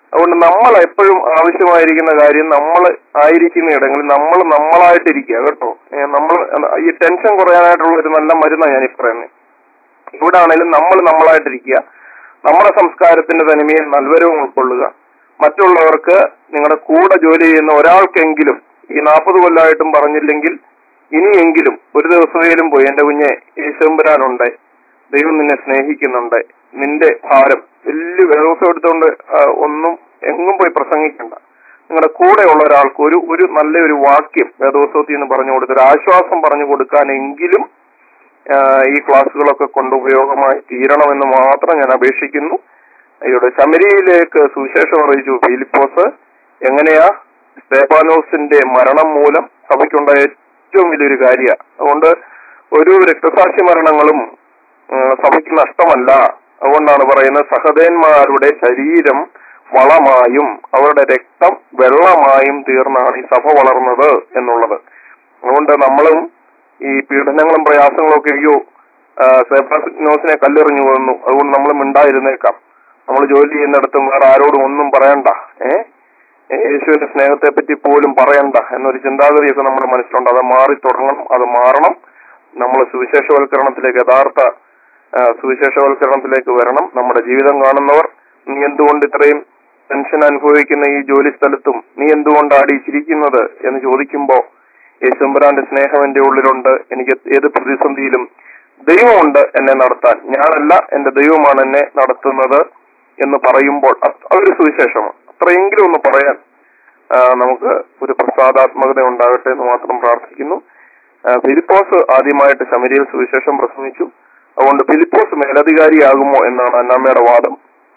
അതുകൊണ്ട് നമ്മൾ എപ്പോഴും ആവശ്യമായിരിക്കുന്ന കാര്യം നമ്മൾ ആയിരിക്കുന്ന ഇടങ്ങളിൽ നമ്മൾ നമ്മളായിട്ടിരിക്കുക കേട്ടോ നമ്മൾ ഈ ടെൻഷൻ കുറയാനായിട്ടുള്ള ഒരു നല്ല മരുന്നാണ് ഞാൻ ഈ പറയുന്നത് ഇവിടെ ആണെങ്കിലും നമ്മൾ നമ്മളായിട്ടിരിക്കുക നമ്മുടെ സംസ്കാരത്തിന്റെ തനിമയിൽ നൽവരവും ഉൾക്കൊള്ളുക മറ്റുള്ളവർക്ക് നിങ്ങളുടെ കൂടെ ജോലി ചെയ്യുന്ന ഒരാൾക്കെങ്കിലും ഈ നാൽപ്പത് കൊല്ലമായിട്ടും പറഞ്ഞില്ലെങ്കിൽ ഇനിയെങ്കിലും ഒരു ദിവസമേലും പോയി എന്റെ കുഞ്ഞെ യേശുമ്പരാനുണ്ട് ദൈവം നിന്നെ സ്നേഹിക്കുന്നുണ്ട് നിന്റെ ഭാരം വലിയ ദിവസം എടുത്തുകൊണ്ട് ആ, ഒന്നും എങ്ങും പോയി പ്രസംഗിക്കണ്ട നിങ്ങളുടെ കൂടെയുള്ള ഒരാൾക്ക് ഒരു ഒരു നല്ലൊരു വാക്യം വേദോത്സവത്തിൽ നിന്ന് പറഞ്ഞു കൊടുത്ത് ഒരു ആശ്വാസം പറഞ്ഞു കൊടുക്കാനെങ്കിലും ആ, ഈ ക്ലാസ്സുകളൊക്കെ കൊണ്ട് ഉപയോഗമായി തീരണമെന്ന് മാത്രം ഞാൻ അപേക്ഷിക്കുന്നു ഇവിടെ ശമരിയിലേക്ക് സുവിശേഷം അറിയിച്ചു ഫിലിപ്പോസ് എങ്ങനെയാ സ്തേപാനോസിന്റെ മരണം മൂലം സഭയ്ക്കുണ്ടായ ഏറ്റവും വലിയൊരു കാര്യമാണ് അതുകൊണ്ട് ഒരു രക്തസാക്ഷി മരണങ്ങളും ആ, സഭയ്ക്ക് നഷ്ടമല്ല അതുകൊണ്ടാണ് പറയുന്നത് സഹദേന്മാരുടെ ശരീരം വളമായും അവരുടെ രക്തം വെള്ളമായും തീർന്നാണ് ഈ സഭ വളർന്നത് എന്നുള്ളത് അതുകൊണ്ട് നമ്മളും ഈ പീഡനങ്ങളും പ്രയാസങ്ങളും ഒക്കെ അയ്യോ സേഫാസിനോസിനെ കല്ലെറിഞ്ഞു വന്നു അതുകൊണ്ട് നമ്മൾ മിണ്ടായിരുന്നേക്കാം നമ്മൾ ജോലി ചെയ്യുന്നിടത്തും വേറെ ആരോടും ഒന്നും പറയണ്ട ഏ യേശുവിന്റെ സ്നേഹത്തെ പറ്റി പോലും പറയണ്ട എന്നൊരു ചിന്താഗതിയൊക്കെ നമ്മുടെ മനസ്സിലുണ്ട് അത് മാറി തുടങ്ങണം അത് മാറണം നമ്മൾ സുവിശേഷവൽക്കരണത്തിലേക്ക് യഥാർത്ഥ ആ, സുവിശേഷവൽക്കരണത്തിലേക്ക് വരണം നമ്മുടെ ജീവിതം കാണുന്നവർ നീ എന്തുകൊണ്ട് ഇത്രയും ടെൻഷൻ അനുഭവിക്കുന്ന ഈ ജോലി സ്ഥലത്തും നീ എന്തുകൊണ്ടാണ് ഈ ചിരിക്കുന്നത് എന്ന് ചോദിക്കുമ്പോ യേശുമ്പരാന്റെ സ്നേഹം എന്റെ ഉള്ളിലുണ്ട് എനിക്ക് ഏത് പ്രതിസന്ധിയിലും ദൈവമുണ്ട് എന്നെ നടത്താൻ ഞാനല്ല എന്റെ ദൈവമാണ് എന്നെ നടത്തുന്നത് എന്ന് പറയുമ്പോൾ അത് അതൊരു സുവിശേഷമാണ് അത്രയെങ്കിലും ഒന്ന് പറയാൻ ആ, നമുക്ക് ഒരു പ്രസാദാത്മകത ഉണ്ടാകട്ടെ എന്ന് മാത്രം പ്രാർത്ഥിക്കുന്നു ആ, ഫിലിപ്പോസ് ആദ്യമായിട്ട് ശമരിയിൽ സുവിശേഷം പ്രസംഗിച്ചു അതുകൊണ്ട് ഫിലിപ്പോസ് മേലധികാരിയാകുമോ എന്നാണ് അന്നാമ്മയുടെ വാദം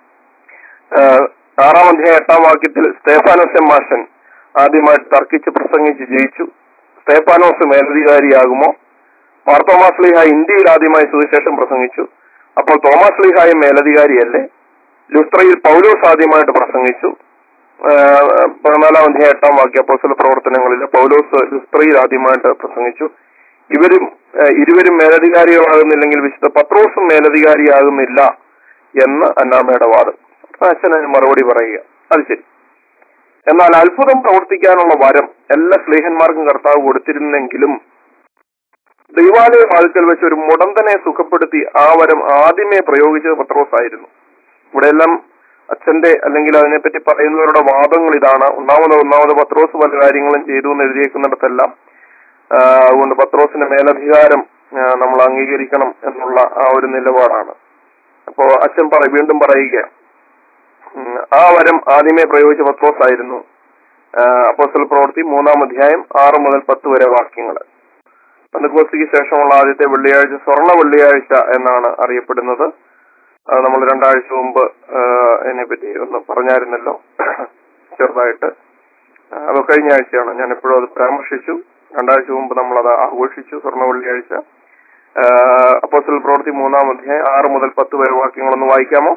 ആ, ആറാം അധ്യായ എട്ടാം വാക്യത്തിൽ സ്തേഫാനോസ് മാഷൻ ആദ്യമായിട്ട് തർക്കിച്ച് പ്രസംഗിച്ച് ജയിച്ചു സ്തേഫാനോസ് മേലധികാരിയാകുമോ മാർത്തോമാസ് ലീഹ ഇന്ത്യയിൽ ആദ്യമായി സുവിശേഷം പ്രസംഗിച്ചു അപ്പോൾ തോമസ് ലീഹായും മേലധികാരിയല്ലേ ലുസ്ത്രയിൽ പൗലോസ് ആദ്യമായിട്ട് പ്രസംഗിച്ചു ആ, പതിനാലാം അധ്യായ എട്ടാം വാക്യ അപ്പോസ്തല പ്രവർത്തനങ്ങളിൽ പൗലോസ് ലുസ്ത്രയിൽ ആദ്യമായിട്ട് പ്രസംഗിച്ചു ഇവരും ആ, ഇരുവരും മേലധികാരികളാകുന്നില്ലെങ്കിൽ വിശുദ്ധ പത്രോസും മേലധികാരിയാകുന്നില്ല എന്ന് അന്നാമയുടെ വാദം അപ്പൊ അച്ഛൻ അതിന് മറുപടി പറയുക അത് ശരി എന്നാൽ അത്ഭുതം പ്രവർത്തിക്കാനുള്ള വരം എല്ലാ സ്ലേഹന്മാർക്കും കർത്താവ് കൊടുത്തിരുന്നെങ്കിലും ദൈവാലയ വാതിൽക്കൽ വെച്ച് ഒരു മുടന്തനെ സുഖപ്പെടുത്തി ആ വരം ആദ്യമേ പ്രയോഗിച്ചത് പത്രോസ് ആയിരുന്നു ഇവിടെ എല്ലാം അച്ഛന്റെ അല്ലെങ്കിൽ അതിനെപ്പറ്റി പറയുന്നവരുടെ വാദങ്ങൾ ഇതാണ് ഒന്നാമത് ഒന്നാമത് പത്രോസ് പല കാര്യങ്ങളും ചെയ്തു എന്ന് എഴുതിയേക്കുന്നിടത്തെല്ലാം ആ, അതുകൊണ്ട് പത്രോസിന്റെ മേലധികാരം ആ, നമ്മൾ അംഗീകരിക്കണം എന്നുള്ള ആ ഒരു നിലപാടാണ് അപ്പോ അച്ഛൻ പറ വീണ്ടും പറയുക ഉം, ആ വരം ആദ്യമേ പ്രയോഗിച്ച പത്രോസ് ആയിരുന്നു അപ്പോസ്റ്റൽ പ്രവൃത്തി മൂന്നാം അധ്യായം ആറ് മുതൽ പത്ത് വരെ വാക്യങ്ങൾ പന്തക്കോസ്തിക്ക് ശേഷമുള്ള ആദ്യത്തെ വെള്ളിയാഴ്ച സ്വർണ്ണ വെള്ളിയാഴ്ച എന്നാണ് അറിയപ്പെടുന്നത് അത് നമ്മൾ രണ്ടാഴ്ച മുമ്പ് അതിനെപ്പറ്റി ഒന്ന് പറഞ്ഞായിരുന്നല്ലോ ചെറുതായിട്ട് ആ, അത് കഴിഞ്ഞ ആഴ്ചയാണ് ഞാൻ എപ്പോഴും അത് പരാമർശിച്ചു രണ്ടാഴ്ച മുമ്പ് നമ്മൾ അത് ആഘോഷിച്ചു സ്വർണ്ണ വെള്ളിയാഴ്ച അപ്പോസ്റ്റൽ പ്രവൃത്തി മൂന്നാം അധ്യായം ആറ് മുതൽ പത്ത് വരെ വാക്യങ്ങളൊന്ന് വായിക്കാമോ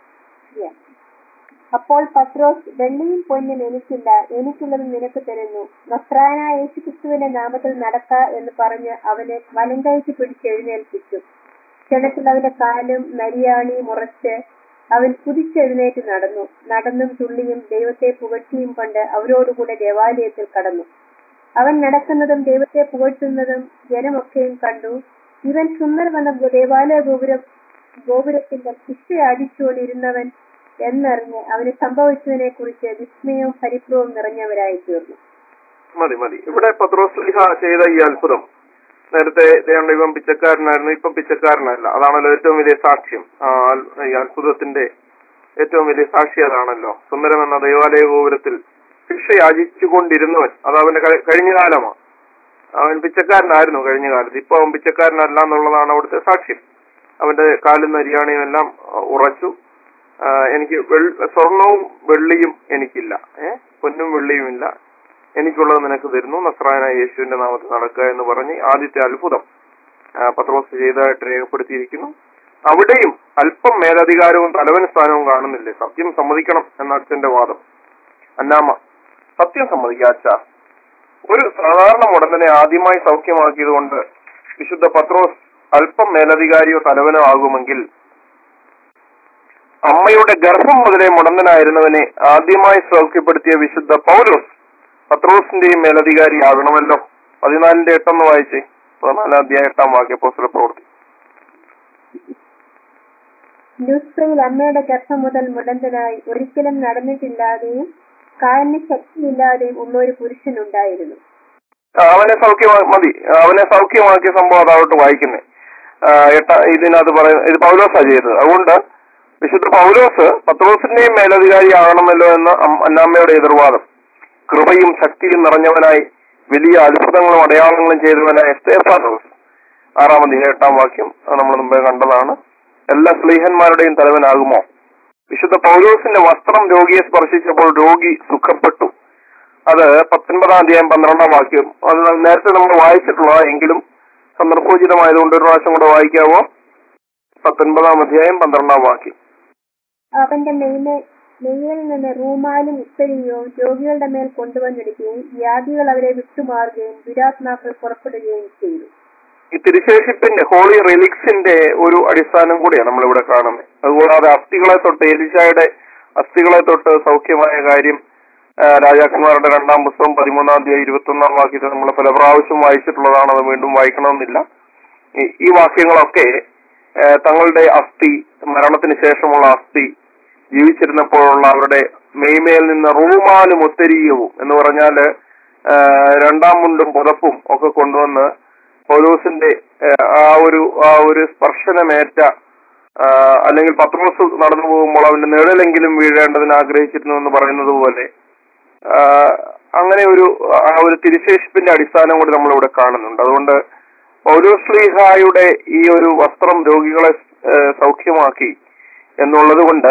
അപ്പോൾ പത്രോസ് വെള്ളിയും പൊന്നും എനിക്കില്ല എനിക്കുള്ളത് നിനക്ക് തരുന്നു നസ്രാനായ യേശുക്രിസ്തുവിന്റെ നാമത്തിൽ നടക്ക എന്ന് പറഞ്ഞ് അവനെ വലങ്കൈക്ക് പിടിച്ച് എഴുന്നേൽപ്പിച്ചു ക്ഷണത്തിൽ അവന്റെ കാലും നരിയാണിയും ഉറച്ച് അവൻ കുതിച്ചെഴുന്നേറ്റ് നടന്നു നടന്നും തുള്ളിയും ദൈവത്തെ പുകഴ്ത്തിയും കൊണ്ട് അവരോടുകൂടെ ദേവാലയത്തിൽ കടന്നു അവൻ നടക്കുന്നതും ദൈവത്തെ പുകഴ്ത്തുന്നതും ജനമൊക്കെയും കണ്ടു ഇവൻ സുന്ദരമെന്ന ദേവാലയ ഗോപുരം ഗോപുരത്തിന്റെ ശിക്ഷ അടിച്ചുകൊണ്ടിരുന്നവൻ എന്നറിഞ്ഞ് അവന് സംഭവിച്ചതിനെ കുറിച്ച് വിസ്മയവും പരിഭ്രവും നിറഞ്ഞവരായി തീർന്നു മതി മതി ഇവിടെ പത്രോസ്ലിഹ ചെയ്ത ഈ അത്ഭുതം നേരത്തെ ദേവണ്ട ഇവൻ പിച്ചക്കാരനായിരുന്നു ഇപ്പം പിച്ചക്കാരനല്ല അതാണല്ലോ ഏറ്റവും വലിയ സാക്ഷ്യം ആ അൽ- ഈ അത്ഭുതത്തിന്റെ ഏറ്റവും വലിയ സാക്ഷി അതാണല്ലോ സുന്ദരം എന്ന ദൈവാലയ ഗോപുരത്തിൽ ശിക്ഷ യാചിച്ചുകൊണ്ടിരുന്നവൻ അത് അവന്റെ കഴി- കഴിഞ്ഞ കാലമാണ് അവൻ പിച്ചക്കാരനായിരുന്നു കഴിഞ്ഞ കാലത്ത് ഇപ്പൊ അവൻ പിച്ചക്കാരനല്ല എന്നുള്ളതാണ് അവിടുത്തെ സാക്ഷ്യം അവന്റെ കാലും നരിയാണിയും എല്ലാം ആ, ഉറച്ചു ആ, എനിക്ക് വെൾ- സ്വർണവും വെള്ളിയും എനിക്കില്ല ഏഹ് പൊന്നും വെള്ളിയും ഇല്ല എനിക്കുള്ളത് നിനക്ക് തരുന്നു നസ്രായനായ യേശുവിന്റെ നാമത്തിൽ നടക്കുക എന്ന് പറഞ്ഞ് ആദ്യത്തെ അത്ഭുതം ആ, പത്രോസ് ചെയ്തതായിട്ട് രേഖപ്പെടുത്തിയിരിക്കുന്നു അവിടെയും അല്പം മേലധികാരവും തലവൻ സ്ഥാനവും കാണുന്നില്ലേ സത്യം സമ്മതിക്കണം എന്ന അച്ഛന്റെ വാദം അന്നാമ സത്യം സമ്മതിക്കുക അച്ഛ ഒരു സാധാരണ മുടന്തനെ ആദ്യമായി സൗഖ്യമാക്കിയത് കൊണ്ട് വിശുദ്ധ പത്രോസ് അല്പം മേലധികാരിയോ തലവനോ ആകുമെങ്കിൽ അമ്മയുടെ ഗർഭം മുതലേ മുടന്തനായിരുന്നവനെ ആദ്യമായി സൗഖ്യപ്പെടുത്തിയ വിശുദ്ധ പൗലോസ് പത്രോസിന്റെയും മേലധികാരിയാകണമല്ലോ പതിനാലിന്റെ എട്ടെന്ന് വായിച്ചേ പതിനാലാം അധ്യായം എട്ടാം വാക്യ പോസ്റ്റർ പ്രവൃത്തി ലുസ്ത്രയിൽ അമ്മയുടെ ഗർഭം മുതൽ മുടന്തനായി ഒരിക്കലും നടന്നിട്ടില്ലാതെയും കാലിന് ശക്തിയില്ലാതെയും ഉള്ള ഒരു പുരുഷനുണ്ടായിരുന്നു അവനെ സൗഖ്യമാ മതി അവനെ സൗഖ്യമാക്കിയ സംഭവം അതാവട്ട് വായിക്കുന്നേ എട്ട ഇതിനകത്ത് പറയുന്നത് ഇത് പൗലോസാ ചെയ്തത് അതുകൊണ്ട് വിശുദ്ധ പൗലോസ് പത്രോസിന്റെയും മേലധികാരി ആകണമല്ലോ എന്ന അം- അന്നാമ്മയുടെ എതിർവാദം കൃപയും ശക്തിയും നിറഞ്ഞവനായി വലിയ അത്ഭുതങ്ങളും അടയാളങ്ങളും ചെയ്തവനായ സ്തേഫാനോസ് ആറാമത് എട്ടാം വാക്യം അത് നമ്മൾ മുമ്പേ കണ്ടതാണ് എല്ലാ സ്ലീഹന്മാരുടെയും തലവനാകുമോ വിശുദ്ധ പൗലോസിന്റെ വസ്ത്രം രോഗിയെ സ്പർശിച്ചപ്പോൾ രോഗി സുഖപ്പെട്ടു അത് പത്തൊൻപതാം അധ്യായം പന്ത്രണ്ടാം വാക്യം അത് നേരത്തെ നമ്മൾ വായിച്ചിട്ടുള്ള എങ്കിലും സന്ദർഭോചിതമായതുകൊണ്ട് ഒരു പ്രാവശ്യം കൂടെ വായിക്കാവോ പത്തൊൻപതാം അധ്യായം പന്ത്രണ്ടാം വാക്യം അവന്റെ നെയ്മേ നെയ്യിൽ നിന്ന് റൂമാലും ഉത്തരിയും രോഗികളുടെ മേൽ കൊണ്ടുവന്നിടുകയും വ്യാധികൾ അവരെ വിട്ടുമാറുകയും ദുരാത്മാക്കൾ പുറപ്പെടുകയും ചെയ്തു ഈ തിരുശേഷിപ്പിന്റെ ഹോളി റിലിക്സിന്റെ ഒരു അടിസ്ഥാനം കൂടിയാണ് നമ്മളിവിടെ കാണുന്നത് അതുകൂടാതെ അസ്ഥികളെ തൊട്ട് എലിശായുടെ അസ്ഥികളെ തൊട്ട് സൗഖ്യമായ കാര്യം ആ, രാജാക്കന്മാരുടെ രണ്ടാം പുസ്തകം പതിമൂന്നാം തീയതി ഇരുപത്തി ഒന്നാം വാക്യത്തിൽ നമ്മൾ പല പ്രാവശ്യം വായിച്ചിട്ടുള്ളതാണ് അത് വീണ്ടും വായിക്കണമെന്നില്ല ഈ- ഈ വാക്യങ്ങളൊക്കെ ആ, തങ്ങളുടെ അസ്ഥി മരണത്തിന് ശേഷമുള്ള അസ്ഥി ജീവിച്ചിരുന്നപ്പോഴുള്ള അവരുടെ മെയ്മേൽ നിന്ന് റൂമാലും ഒത്തരീയവും എന്ന് പറഞ്ഞാല് ആ, രണ്ടാം മുണ്ടും പുതപ്പും ഒക്കെ കൊണ്ടുവന്ന് പൗലോസിന്റെ ആ, ആ ഒരു ആ ഒരു സ്പർശനമേറ്റ ആ, അല്ലെങ്കിൽ പത്രോസ് നടന്നു പോകുമ്പോൾ അവന്റെ നിഴലെങ്കിലും വീഴേണ്ടതിന് ആഗ്രഹിച്ചിരുന്നു എന്ന് പറയുന്നത് പോലെ ആ, അങ്ങനെ ഒരു ആ ഒരു തിരുശേഷിപ്പിന്റെ അടിസ്ഥാനം കൂടി നമ്മളിവിടെ കാണുന്നുണ്ട് അതുകൊണ്ട് പൗലോസ്ലീഹായുടെ ഈ ഒരു വസ്ത്രം രോഗികളെ ആ, സൗഖ്യമാക്കി എന്നുള്ളത് കൊണ്ട്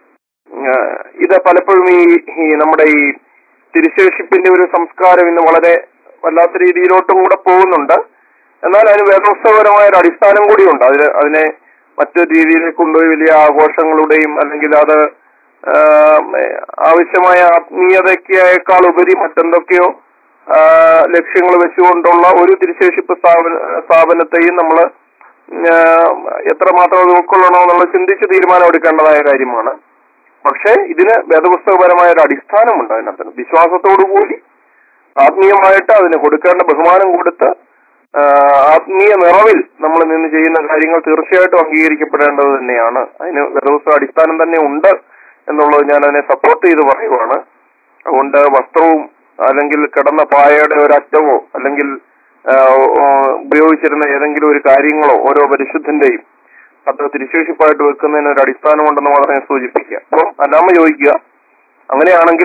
ആ, ഇത് പലപ്പോഴും ഈ ഈ നമ്മുടെ ഈ തിരുശേഷിപ്പിന്റെ ഒരു സംസ്കാരം ഇന്ന് വളരെ വല്ലാത്ത രീതിയിലോട്ടും കൂടെ പോകുന്നുണ്ട് എന്നാൽ അതിന് വേദോത്സവപരമായ ഒരു അടിസ്ഥാനം കൂടിയുണ്ട് അതിന് അതിനെ മറ്റൊരു രീതിയിലേക്ക് കൊണ്ടുപോയി വലിയ ആഘോഷങ്ങളുടെയും അല്ലെങ്കിൽ അത് ആ, ആവശ്യമായ ആത്മീയതയ്ക്കേക്കാൾ ഉപരി മറ്റെന്തൊക്കെയോ ആ, ലക്ഷ്യങ്ങൾ വെച്ചുകൊണ്ടുള്ള ഒരു തിരുശേഷിപ്പ് സ്ഥാപന സ്ഥാപനത്തെയും നമ്മൾ എത്രമാത്രം അത് ഉൾക്കൊള്ളണോ എന്നുള്ള ചിന്തിച്ച് തീരുമാനം എടുക്കേണ്ടതായ കാര്യമാണ് പക്ഷേ ഇതിന് വേദപുസ്തകപരമായ ഒരു അടിസ്ഥാനമുണ്ട് അതിനകത്ത് വിശ്വാസത്തോടു കൂടി ആത്മീയമായിട്ട് അതിന് കൊടുക്കേണ്ട ബഹുമാനം കൊടുത്ത് ആ, ആത്മീയ നിറവിൽ നമ്മൾ നിന്ന് ചെയ്യുന്ന കാര്യങ്ങൾ തീർച്ചയായിട്ടും അംഗീകരിക്കപ്പെടേണ്ടത് തന്നെയാണ് അതിന് വേദപുസ്തക അടിസ്ഥാനം തന്നെ ഉണ്ട് എന്നുള്ളത് ഞാൻ അതിനെ സപ്പോർട്ട് ചെയ്ത് പറയുവാണ് അതുകൊണ്ട് വസ്ത്രവും അല്ലെങ്കിൽ കിടന്ന പായയുടെ ഒരു അറ്റമോ അല്ലെങ്കിൽ ആ, ഓ, ഉപയോഗിച്ചിരുന്ന ഏതെങ്കിലും ഒരു കാര്യങ്ങളോ ഓരോ പരിശുദ്ധന്റെയും അത് തിരിശേഷിപ്പായിട്ട് വെക്കുന്നതിന് ഒരു അടിസ്ഥാനമുണ്ടെന്ന് മാത്രമേ സൂചിപ്പിക്കുക അപ്പം അല്ലാമ ചോദിക്കുക അങ്ങനെയാണെങ്കിൽ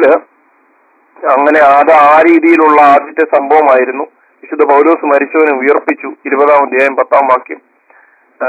അങ്ങനെ അത് ആ രീതിയിലുള്ള ആദ്യത്തെ സംഭവമായിരുന്നു വിശുദ്ധ പൗലോസ് മരിച്ചവനെ ഉയർപ്പിച്ചു ഇരുപതാം അധ്യായം പത്താം വാക്യം ആ,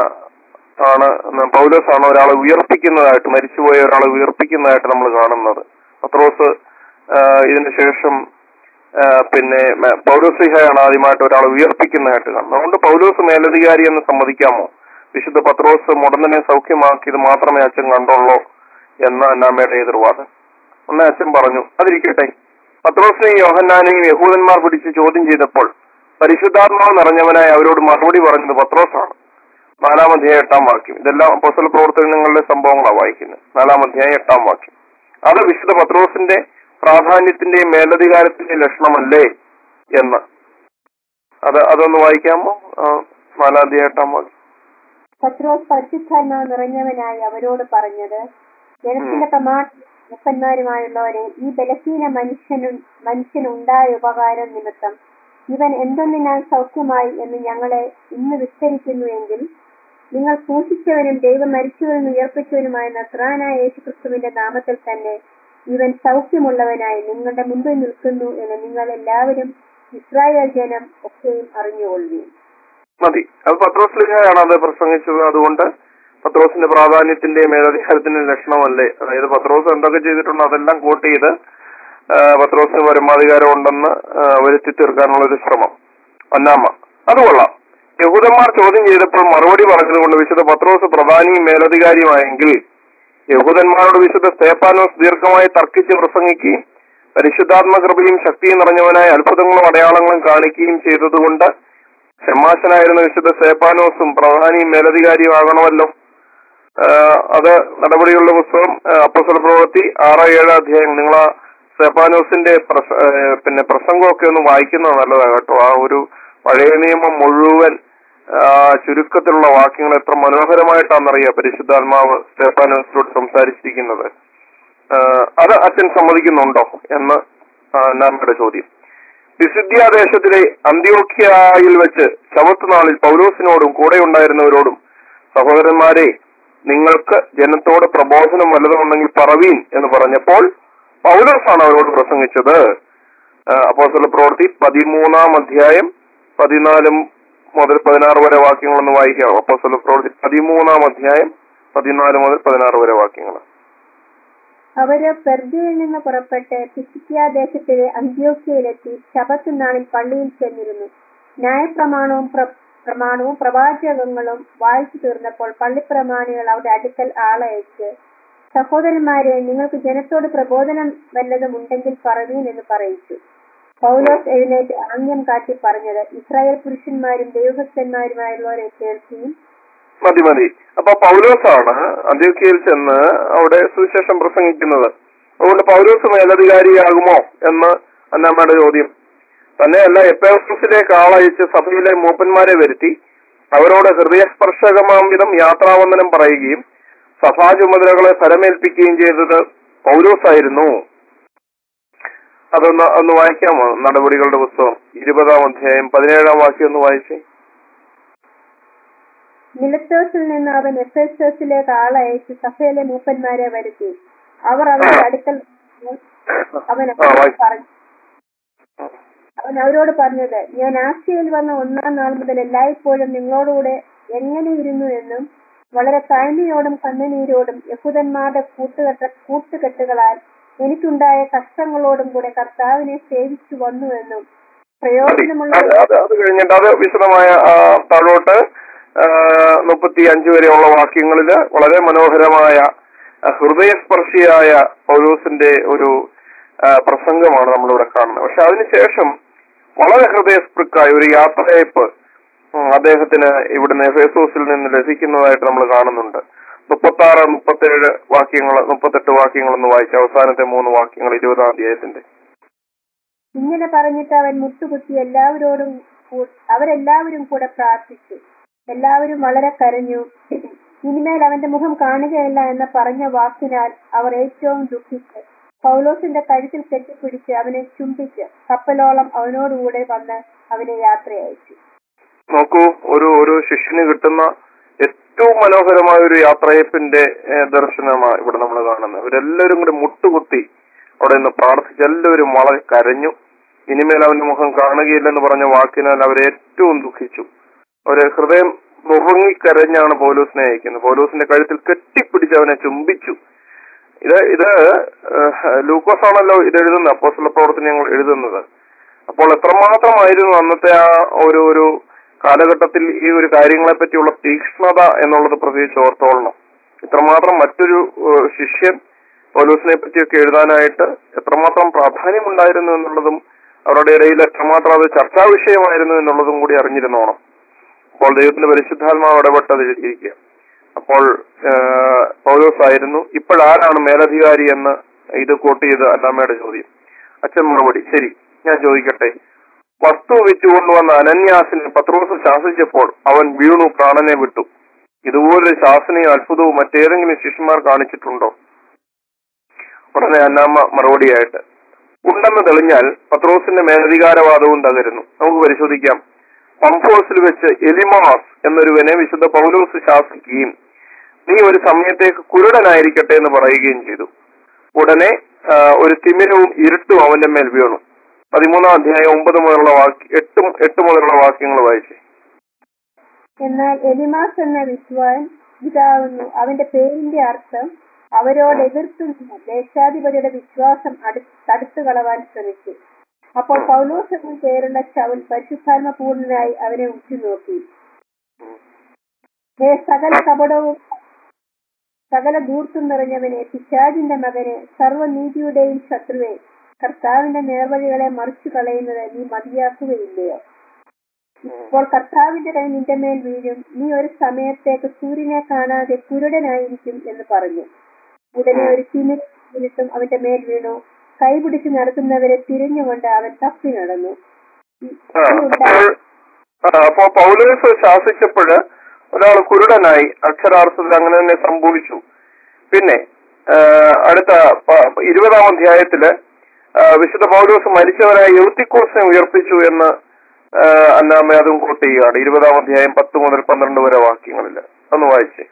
ആണ് പൗലോസ് ആണ് ഒരാളെ ഉയർപ്പിക്കുന്നതായിട്ട് മരിച്ചുപോയ ഒരാളെ ഉയർപ്പിക്കുന്നതായിട്ട് നമ്മൾ കാണുന്നത് പത്രോസ് ആ, ഇതിന് ശേഷം ആ, പിന്നെ മ- പൗലോസിഹയാണ് ആദ്യമായിട്ട് ഒരാളെ ഉയർപ്പിക്കുന്നതായിട്ട് കാണുന്നത് അതുകൊണ്ട് പൗലോസ് മേലധികാരി എന്ന് സമ്മതിക്കാമോ വിശുദ്ധ പത്രോസ് മുടന്തനെ സൗഖ്യമാക്കിയത് മാത്രമേ അച്ഛൻ കണ്ടുള്ളൂ എന്ന അന്നാമ്മയുടെ എതിർവാദം ഒന്ന് അച്ഛൻ പറഞ്ഞു അതിരിക്കട്ടെ പത്രോസിനെയും യോഹന്നാനെയും യഹൂദന്മാർ പിടിച്ച് ചോദ്യം ചെയ്തപ്പോൾ പരിശുദ്ധാത്മാവ് നിറഞ്ഞവനായി അവരോട് മറുപടി പറഞ്ഞത് പത്രോസാണ് നാലാം അധ്യായം എട്ടാം വാക്യം ഇതെല്ലാം അപ്പോസ്തല പ്രവർത്തനങ്ങളുടെ സംഭവങ്ങളാണ് വായിക്കുന്നത് നാലാം അധ്യായം എട്ടാം വാക്യം അത് വിശുദ്ധ പത്രോസിന്റെ പ്രാധാന്യത്തിന്റെയും മേലധികാരത്തിന്റെയും ലക്ഷണമല്ലേ എന്ന് അത് അതൊന്ന് വായിക്കാമോ ആ, നാലാം അധ്യായം എട്ടാം വാക്യം പത്രോസ് പരിശുദ്ധാത്മാവ് നിറഞ്ഞവനായി അവരോട് പറഞ്ഞത് ജനത്തിന്റെ പ്രമാണന്മാരുമായുള്ളവരെ ഈ ബലഹീന മനുഷ്യനു മനുഷ്യനുണ്ടായ ഉപകാരം നിമിത്തം ഇവൻ എന്തൊന്നിനാൽ സൗഖ്യമായി എന്ന് ഞങ്ങളെ ഇന്ന് വിസ്തരിക്കുന്നു എങ്കിൽ നിങ്ങൾ സൂക്ഷിച്ചവനും ദൈവം മരിച്ചവരിൽ നിന്ന് ഉയർപ്പിച്ചവനുമായ നസ്രാനായ യേശുക്രിസ്തുവിന്റെ നാമത്തിൽ തന്നെ ഇവൻ സൗഖ്യമുള്ളവനായി നിങ്ങളുടെ മുമ്പിൽ നിൽക്കുന്നു എന്ന് നിങ്ങൾ എല്ലാവരും ഇസ്രായേൽ ജനം ഒക്കെയും അറിഞ്ഞുകൊള്ളുകയും മതി അത് പത്രോസ്ലിഹയാണ് അത് പ്രസംഗിച്ചത് അതുകൊണ്ട് പത്രോസിന്റെ പ്രാധാന്യത്തിന്റെയും മേലധികാരത്തിന്റെയും ലക്ഷണമല്ലേ അതായത് പത്രോസ് എന്തൊക്കെ ചെയ്തിട്ടുണ്ടോ അതെല്ലാം കൂട്ട് ചെയ്ത് ആ, പത്രോസിന് പരമാധികാരം ഉണ്ടെന്ന് ആ, വരുത്തി തീർക്കാനുള്ള ഒരു ശ്രമം ഒന്നാമ അത് കൊള്ളാം യഹൂദന്മാർ ചോദ്യം ചെയ്തപ്പോൾ മറുപടി പറഞ്ഞതുകൊണ്ട് വിശുദ്ധ പത്രോസ് പ്രധാനിയും മേലധികാരിയുമായെങ്കിൽ യഹൂദന്മാരോട് വിശുദ്ധ സ്തേപ്പാനോസ് ദീർഘമായി തർക്കിച്ച് പ്രസംഗിക്കുകയും പരിശുദ്ധാത്മകൃപയും ശക്തിയും നിറഞ്ഞവനായ അത്ഭുതങ്ങളും അടയാളങ്ങളും കാണിക്കുകയും ചെയ്തതുകൊണ്ട് ഷമാശനായിരുന്ന വിശുദ്ധ സേപ്പാനോസും പ്രധാനിയും മേലധികാരിയും ആകണമല്ലോ ആ, അത് നടപടികളുടെ പുസ്തകം അപ്പസല പ്രവൃത്തി ആറ് ഏഴ് അധ്യായം നിങ്ങൾ ആ സെപ്പാനോസിന്റെ പ്രസ- ആ, പിന്നെ പ്രസംഗമൊക്കെ ഒന്ന് വായിക്കുന്നത് നല്ലതാണ് കേട്ടോ ആ ഒരു പഴയ നിയമം മുഴുവൻ ആ, ചുരുക്കത്തിലുള്ള വാക്യങ്ങൾ എത്ര മനോഹരമായിട്ടാണെന്നറിയാം പരിശുദ്ധാത്മാവ് സ്റ്റെഫാനോസിനോട് സംസാരിച്ചിരിക്കുന്നത് ആ, അത് അച്ഛൻ സമ്മതിക്കുന്നുണ്ടോ എന്ന് നമ്മുടെ ചോദ്യം വിശുദ്ധ്യാദേശത്തിലെ അന്ത്യോഖ്യയിൽ വെച്ച് ചവത്ത് നാളിൽ പൗലോസിനോടും കൂടെ ഉണ്ടായിരുന്നവരോടും സഹോദരന്മാരെ നിങ്ങൾക്ക് ജനത്തോട് പ്രബോധനം വല്ലതുമുണ്ടെങ്കിൽ പറവീൻ എന്ന് പറഞ്ഞപ്പോൾ പൗലോസാണ് അവരോട് പ്രസംഗിച്ചത് അപ്പോസ്തല പ്രവൃത്തി പതിമൂന്നാം അധ്യായം പതിനാലും മുതൽ പതിനാറ് വരെ വാക്യങ്ങളൊന്ന് വായിക്കാം അപ്പോസ്തല പ്രവൃത്തി പതിമൂന്നാം അധ്യായം പതിനാല് മുതൽ പതിനാറ് വരെ വാക്യങ്ങൾ അവര് പെർജയിൽ നിന്ന് പുറപ്പെട്ട് പിസിക്യാദേശത്തിലെ അന്ത്യോക്യയിലെത്തി ശബത്ത് നാളിൽ പള്ളിയിൽ ചെന്നിരുന്നു ന്യായപ്രമാണവും പ്ര- പ്രമാണവും പ്രവാചകങ്ങളും വായിച്ചു തീർന്നപ്പോൾ പള്ളിപ്രമാണികൾ അവരുടെ അടുക്കൽ ആളയച്ച് സഹോദരന്മാരെ നിങ്ങൾക്ക് ജനത്തോട് പ്രബോധനം വല്ലതും ഉണ്ടെങ്കിൽ പറവീൻ എന്ന് പറയിച്ചു പൗലോസ് എഴുന്നേറ്റ് ആംഗ്യം കാട്ടി പറഞ്ഞത് ഇസ്രായേൽ പുരുഷന്മാരും ദൈവഭക്തന്മാരുമായുള്ളവരെ കേൾക്കുകയും മതി മതി അപ്പൊ പൗലോസാണ് അന്ത്യോക്യയിൽ ചെന്ന് അവിടെ സുവിശേഷം പ്രസംഗിക്കുന്നത് അതുകൊണ്ട് പൗലോസ് മേലധികാരിയാകുമോ എന്ന് അന്നാമ്മയുടെ ചോദ്യം തന്നെയല്ല എപ്പേസസിലേക്ക് ആളയച്ച് സഭയിലെ മൂപ്പന്മാരെ വരുത്തി അവരോട് ഹൃദയസ്പർശകമാം വിധം യാത്രാവന്ദനം പറയുകയും സഭാ ചുമതലകളെ ഫലമേൽപ്പിക്കുകയും ചെയ്തത് പൗലോസായിരുന്നു അതൊന്ന് ഒന്ന് വായിക്കാമോ നടപടികളുടെ പുസ്തകം ഇരുപതാം അധ്യായം പതിനേഴാം വാക്യം ഒന്ന് വായിച്ചേ മിലത്തോസിൽ നിന്ന് അവൻ എഫേസസിലേക്ക് ആളയച്ച് സഭയിലെ മൂപ്പന്മാരെ വരുത്തി അവർ അവരുടെ അടുക്കൽ അവൻ ആ, വായി. പറഞ്ഞു അവൻ അവരോട് പറഞ്ഞത് ഞാൻ ആസിയയിൽ വന്ന ഒന്നാം നാൾ മുതൽ എല്ലായ്പ്പോഴും നിങ്ങളോടുകൂടെ എങ്ങനെ ഇരുന്നു എന്നും വളരെ താഴ്മയോടും കണ്ണുനീരോടും യഹൂദന്മാരുടെ കൂട്ടുകെട്ട കൂട്ടുകെട്ടുകളാൽ എനിക്കുണ്ടായ കഷ്ടങ്ങളോടും കൂടെ കർത്താവിനെ സേവിച്ചു വന്നു എന്നും പ്രയോജനമുള്ള അത് അത് അത് കഴിഞ്ഞിട്ട് അത് വിശദമായ ആ, താഴോട്ട് മുപ്പത്തി അഞ്ച് വരെയുള്ള വാക്യങ്ങളില് വളരെ മനോഹരമായ ആ, ഹൃദയസ്പർശിയായ പൗലോസിന്റെ ഒരു ആ, പ്രസംഗമാണ് നമ്മളിവിടെ കാണുന്നത് പക്ഷെ അതിനുശേഷം വളരെ ഹൃദയസ്പൃക്കായ ഒരു യാത്രയപ്പ് ഉം, അദ്ദേഹത്തിന് ഇവിടുന്ന് എഫേസോസിൽ നിന്ന് ലഭിക്കുന്നതായിട്ട് നമ്മൾ കാണുന്നുണ്ട് മുപ്പത്തി ആറ് മുപ്പത്തേഴ് വാക്യങ്ങൾ മുപ്പത്തെട്ട് വാക്യങ്ങൾ ഒന്ന് വായിച്ച അവസാനത്തെ മൂന്ന് വാക്യങ്ങൾ ഇരുപതാം അധ്യായത്തിന്റെ ഇങ്ങനെ പറഞ്ഞിട്ട് അവൻ മുട്ടുകുത്തി എല്ലാവരോടും കൂ- അവരെല്ലാവരും കൂടെ പ്രാർത്ഥിച്ചു എല്ലാവരും വളരെ കരഞ്ഞു ഇനിമേൽ അവന്റെ മുഖം കാണുകയില്ല എന്ന് പറഞ്ഞ വാക്കിനാൽ അവർ ഏറ്റവും ദുഃഖിച്ച് പൗലോസിന്റെ കഴുത്തിൽ കെട്ടിപ്പിടിച്ച് അവനെ ചുംബിച്ച് കപ്പലോളം അവനോടുകൂടെ വന്ന് അവനെ യാത്രയയച്ചു നോക്കൂ ഒരു ഒരു ശിഷ്യന് കിട്ടുന്ന ഏറ്റവും മനോഹരമായ ഒരു യാത്രയപ്പിന്റെ ഏഹ്, ദർശനമാണ് ഇവിടെ നമ്മൾ കാണുന്നത് ഇവരെല്ലാവരും കൂടി മുട്ടുകുത്തി അവിടെ നിന്ന് പ്രാർത്ഥിച്ച് എല്ലാവരും വളരെ കരഞ്ഞു ഇനിമേൽ അവന്റെ മുഖം കാണുകയില്ലെന്ന് പറഞ്ഞ വാക്കിനാൽ അവർ ഏറ്റവും ദുഃഖിച്ചു അവര് ഹൃദയം നുറുങ്ങിക്കരഞ്ഞാണ് പൗലൂസിനെ അയക്കുന്നത് പൗലൂസിന്റെ കഴുത്തിൽ കെട്ടിപ്പിടിച്ച് അവനെ ചുംബിച്ചു ഇത് ഇത് ഏഹ്, ലൂക്കോസ് ആണല്ലോ ഇത് എഴുതുന്നത് അപ്പോസ്തല പ്രവർത്തനങ്ങൾ എഴുതുന്നത് അപ്പോൾ എത്രമാത്രമായിരുന്നു അന്നത്തെ ആ ഒരു ഒരു കാലഘട്ടത്തിൽ ഈ ഒരു കാര്യങ്ങളെ പറ്റിയുള്ള തീക്ഷ്ണത എന്നുള്ളത് പ്രത്യേകിച്ച് ഓർത്തോളണം ഇത്രമാത്രം മറ്റൊരു ഏഹ്, ശിഷ്യൻ പൗലൂസിനെ പറ്റിയൊക്കെ എഴുതാനായിട്ട് എത്രമാത്രം പ്രാധാന്യമുണ്ടായിരുന്നു എന്നുള്ളതും അവരുടെ ഇടയിൽ എത്രമാത്രം അത് ചർച്ചാ വിഷയമായിരുന്നു എന്നുള്ളതും കൂടി അറിഞ്ഞിരുന്നോണം അപ്പോൾ ദൈവത്തിന്റെ പരിശുദ്ധാത്മാവ് ഇടപെട്ടത് എഴുതിയിരിക്കുക അപ്പോൾ ഏഹ്, പൗലോസ് ആയിരുന്നു ഇപ്പോഴാരാണ് മേലധികാരി എന്ന് ഇത് കോട്ട് ചെയ്ത് അല്ലാമ്മയുടെ ചോദ്യം അച്ഛൻ മറുപടി ശരി ഞാൻ ചോദിക്കട്ടെ വസ്തു വിറ്റുകൊണ്ടുവന്ന അനന്യാസിനെ പത്രോസ് ശാസിച്ചപ്പോൾ അവൻ വീണു പ്രാണനെ വിട്ടു ഇതുപോലൊരു ശാസനയും അത്ഭുതവും മറ്റേതെങ്കിലും ശിഷ്യന്മാർ കാണിച്ചിട്ടുണ്ടോ ഉടനെ അന്നാമ്മ മറുപടിയായിട്ട് ഉണ്ടെന്ന് തെളിഞ്ഞാൽ പത്രോസിന്റെ മേലധികാരവാദവും തകരുന്നു നമുക്ക് പരിശോധിക്കാം പംഫോസിൽ വെച്ച് എലിമാസ് എന്നൊരുവനെ വിശുദ്ധ പൗലോസ് ശാസിക്കുകയും നീ ഒരു സമയത്തേക്ക് കുരുടനായിരിക്കട്ടെ എന്ന് പറയുകയും ചെയ്തു ഉടനെ ആ, ഒരു തിമിരവും ഇരുട്ടും അവന്റെ മേൽ വീണു പതിമൂന്നാം അധ്യായം ഒമ്പത് മുതലുള്ള വാക്യ എട്ട് എട്ട് മുതലുള്ള വാക്യങ്ങൾ വായിച്ചേ എന്നാൽ എലിമാസ് എന്ന വിദ്വാൻ ഇതാവുന്നു അവന്റെ പേരിന്റെ അർത്ഥം അവരോട് എതിർത്തു നിന്ന് ദേശാധിപതിയുടെ വിശ്വാസം അടു തടുത്തു കളവാൻ ശ്രമിച്ചു അപ്പോൾ പൗലോസ് എന്ന പേരുള്ള ശവൽ പരിശുദ്ധാത്മ പൂർണ്ണനായി അവനെ ഉറ്റുനോക്കി ഹേ സകല കപടവും സകല ദൂർത്തും നിറഞ്ഞവനെ പിശാചിന്റെ മകനെ സർവ്വനീതിയുടെയും ശത്രുവെ കർത്താവിന്റെ നേർവഴികളെ മറിച്ചു കളയുന്നത് നീ മതിയാക്കുകയില്ലയോ ഇപ്പോൾ കർത്താവിന്റെ കൈ നിന്റെ മേൽ വീഴും നീ ഒരു സമയത്തേക്ക് സൂര്യനെ കാണാതെ കുരുടനായിരിക്കും എന്ന് പറഞ്ഞു ഉടനെ ഒരു ചിമിട്ടും അവന്റെ മേൽ വീണു കൈ പിടിച്ച് നടത്തുന്നവരെ തിരിഞ്ഞുകൊണ്ട് അവൻ തപ്പി നടന്നു ആ, അപ്പോൾ ആ, അപ്പോ പൗലോസ് ശാസിച്ചപ്പോഴ് ഒരാൾ കുരുടനായി അക്ഷരാർത്ഥത്തിൽ അങ്ങനെ തന്നെ സംഭവിച്ചു പിന്നെ ആ, അടുത്ത പ- ഇരുപതാം അധ്യായത്തില് ആ, വിശുദ്ധ പൗലോസ് മരിച്ചവരായ യൗത്തിക്കോസിനെ ഉയർപ്പിച്ചു എന്ന് ആ, അന്നാമ്മ അതും കോട്ട് ചെയ്യുകയാണ് ഇരുപതാം അധ്യായം പത്ത് മുതൽ പന്ത്രണ്ട് വരെ വാക്യങ്ങളിൽ ഒന്ന് വായിച്ചേ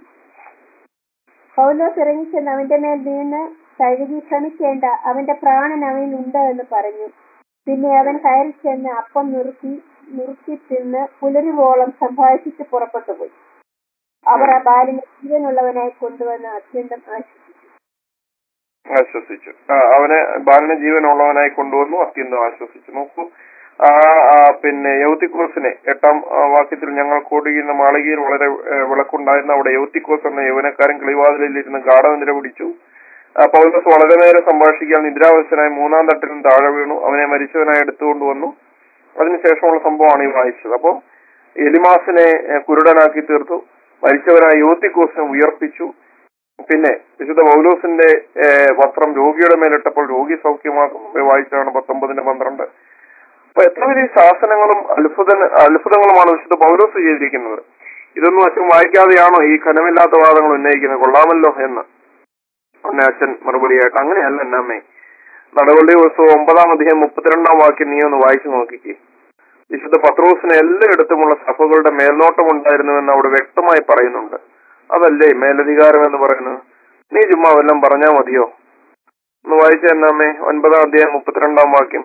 പൗലോസ് ഇറങ്ങിച്ചെന്ന് അവന്റെ മേൽ വീണ് കഴുകി ശ്രമിക്കേണ്ട അവന്റെ പ്രാണൻ അവനിൽ ഉണ്ട് എന്ന് പറഞ്ഞു പിന്നെ അവൻ കയറി ചെന്ന് അപ്പം നുറുക്കി നുറുക്കി തിന്ന് പുലരുവോളം സംഭാഷിച്ച് പുറപ്പെട്ടു പോയി അവർ ആ ബാലിനെ ജീവനുള്ളവനായി കൊണ്ടുവന്ന് അത്യന്തം ആശ്വസിച്ചു ആശ്വസിച്ചു ആ അവനെ ബാലന ജീവനുള്ളവനായി കൊണ്ടുവന്നു അത്യന്തം ആശ്വസിച്ചു നോക്കൂ ആ ആ, പിന്നെ യൗത്തിക്കോസിനെ എട്ടാം ആ, വാക്യത്തിൽ ഞങ്ങൾ കോടുകയുന്ന മാളികയിൽ വളരെ ഏ, വിളക്കുണ്ടായിരുന്നു അവിടെ യൗത്തിക്കോസ് എന്ന യൗവനക്കാരൻ കിളിവാതിലിരുന്ന് ഗാഠനിദ്ര പിടിച്ചു ആ, പൗലോസ് വളരെ നേരം സംഭാഷിക്കാൻ നിദ്രാവസ്ഥനായി മൂന്നാം തട്ടിലും താഴെ വീണു അവനെ മരിച്ചവനായി എടുത്തുകൊണ്ടുവന്നു അതിനുശേഷമുള്ള സംഭവമാണ് ഈ വായിച്ചത് അപ്പോൾ എലിമാസിനെ ഏ, കുരുടനാക്കി തീർത്തു മരിച്ചവനായ യൂത്തിക്കോസിനെ ഉയർപ്പിച്ചു പിന്നെ വിശുദ്ധ പൗലോസിന്റെ ഏഹ്, വസ്ത്രം രോഗിയുടെ മേലിട്ടപ്പോൾ രോഗി സൗഖ്യമാക്കും മുമ്പേ വായിച്ചാണ് പത്തൊമ്പതിന്റെ പന്ത്രണ്ട് അപ്പൊ എത്ര വലിയ ശാസനങ്ങളും അത്ഭുത അത്ഭുതങ്ങളുമാണ് വിശുദ്ധ പൗലോസ് ചെയ്തിരിക്കുന്നത് ഇതൊന്നും അച്ഛൻ വായിക്കാതെയാണോ ഈ ഖനമില്ലാത്ത വാദങ്ങൾ ഉന്നയിക്കുന്നത് കൊള്ളാമല്ലോ എന്ന് ഉടനെ അച്ഛൻ മറുപടിയായിട്ട് അങ്ങനെയല്ല എന്നമ്മേ നടവള്ളി ദിവസവും ഒമ്പതാം അധികം മുപ്പത്തിരണ്ടാം വാക്യം നീ ഒന്ന് വായിച്ചു നോക്കിക്കേ വിശുദ്ധ പത്രോസിന് എല്ലായിടത്തുമുള്ള സഭകളുടെ മേൽനോട്ടം ഉണ്ടായിരുന്നുവെന്ന് അവിടെ വ്യക്തമായി പറയുന്നുണ്ട് അതല്ലേ മേലധികാരം എന്ന് പറയുന്നത് നീ ചുമ്മാ വല്ലതും പറഞ്ഞാ മതിയോ ഒന്ന് വായിച്ച എന്നാമേ ഒൻപതാം അധ്യായം മുപ്പത്തിരണ്ടാം വാക്യം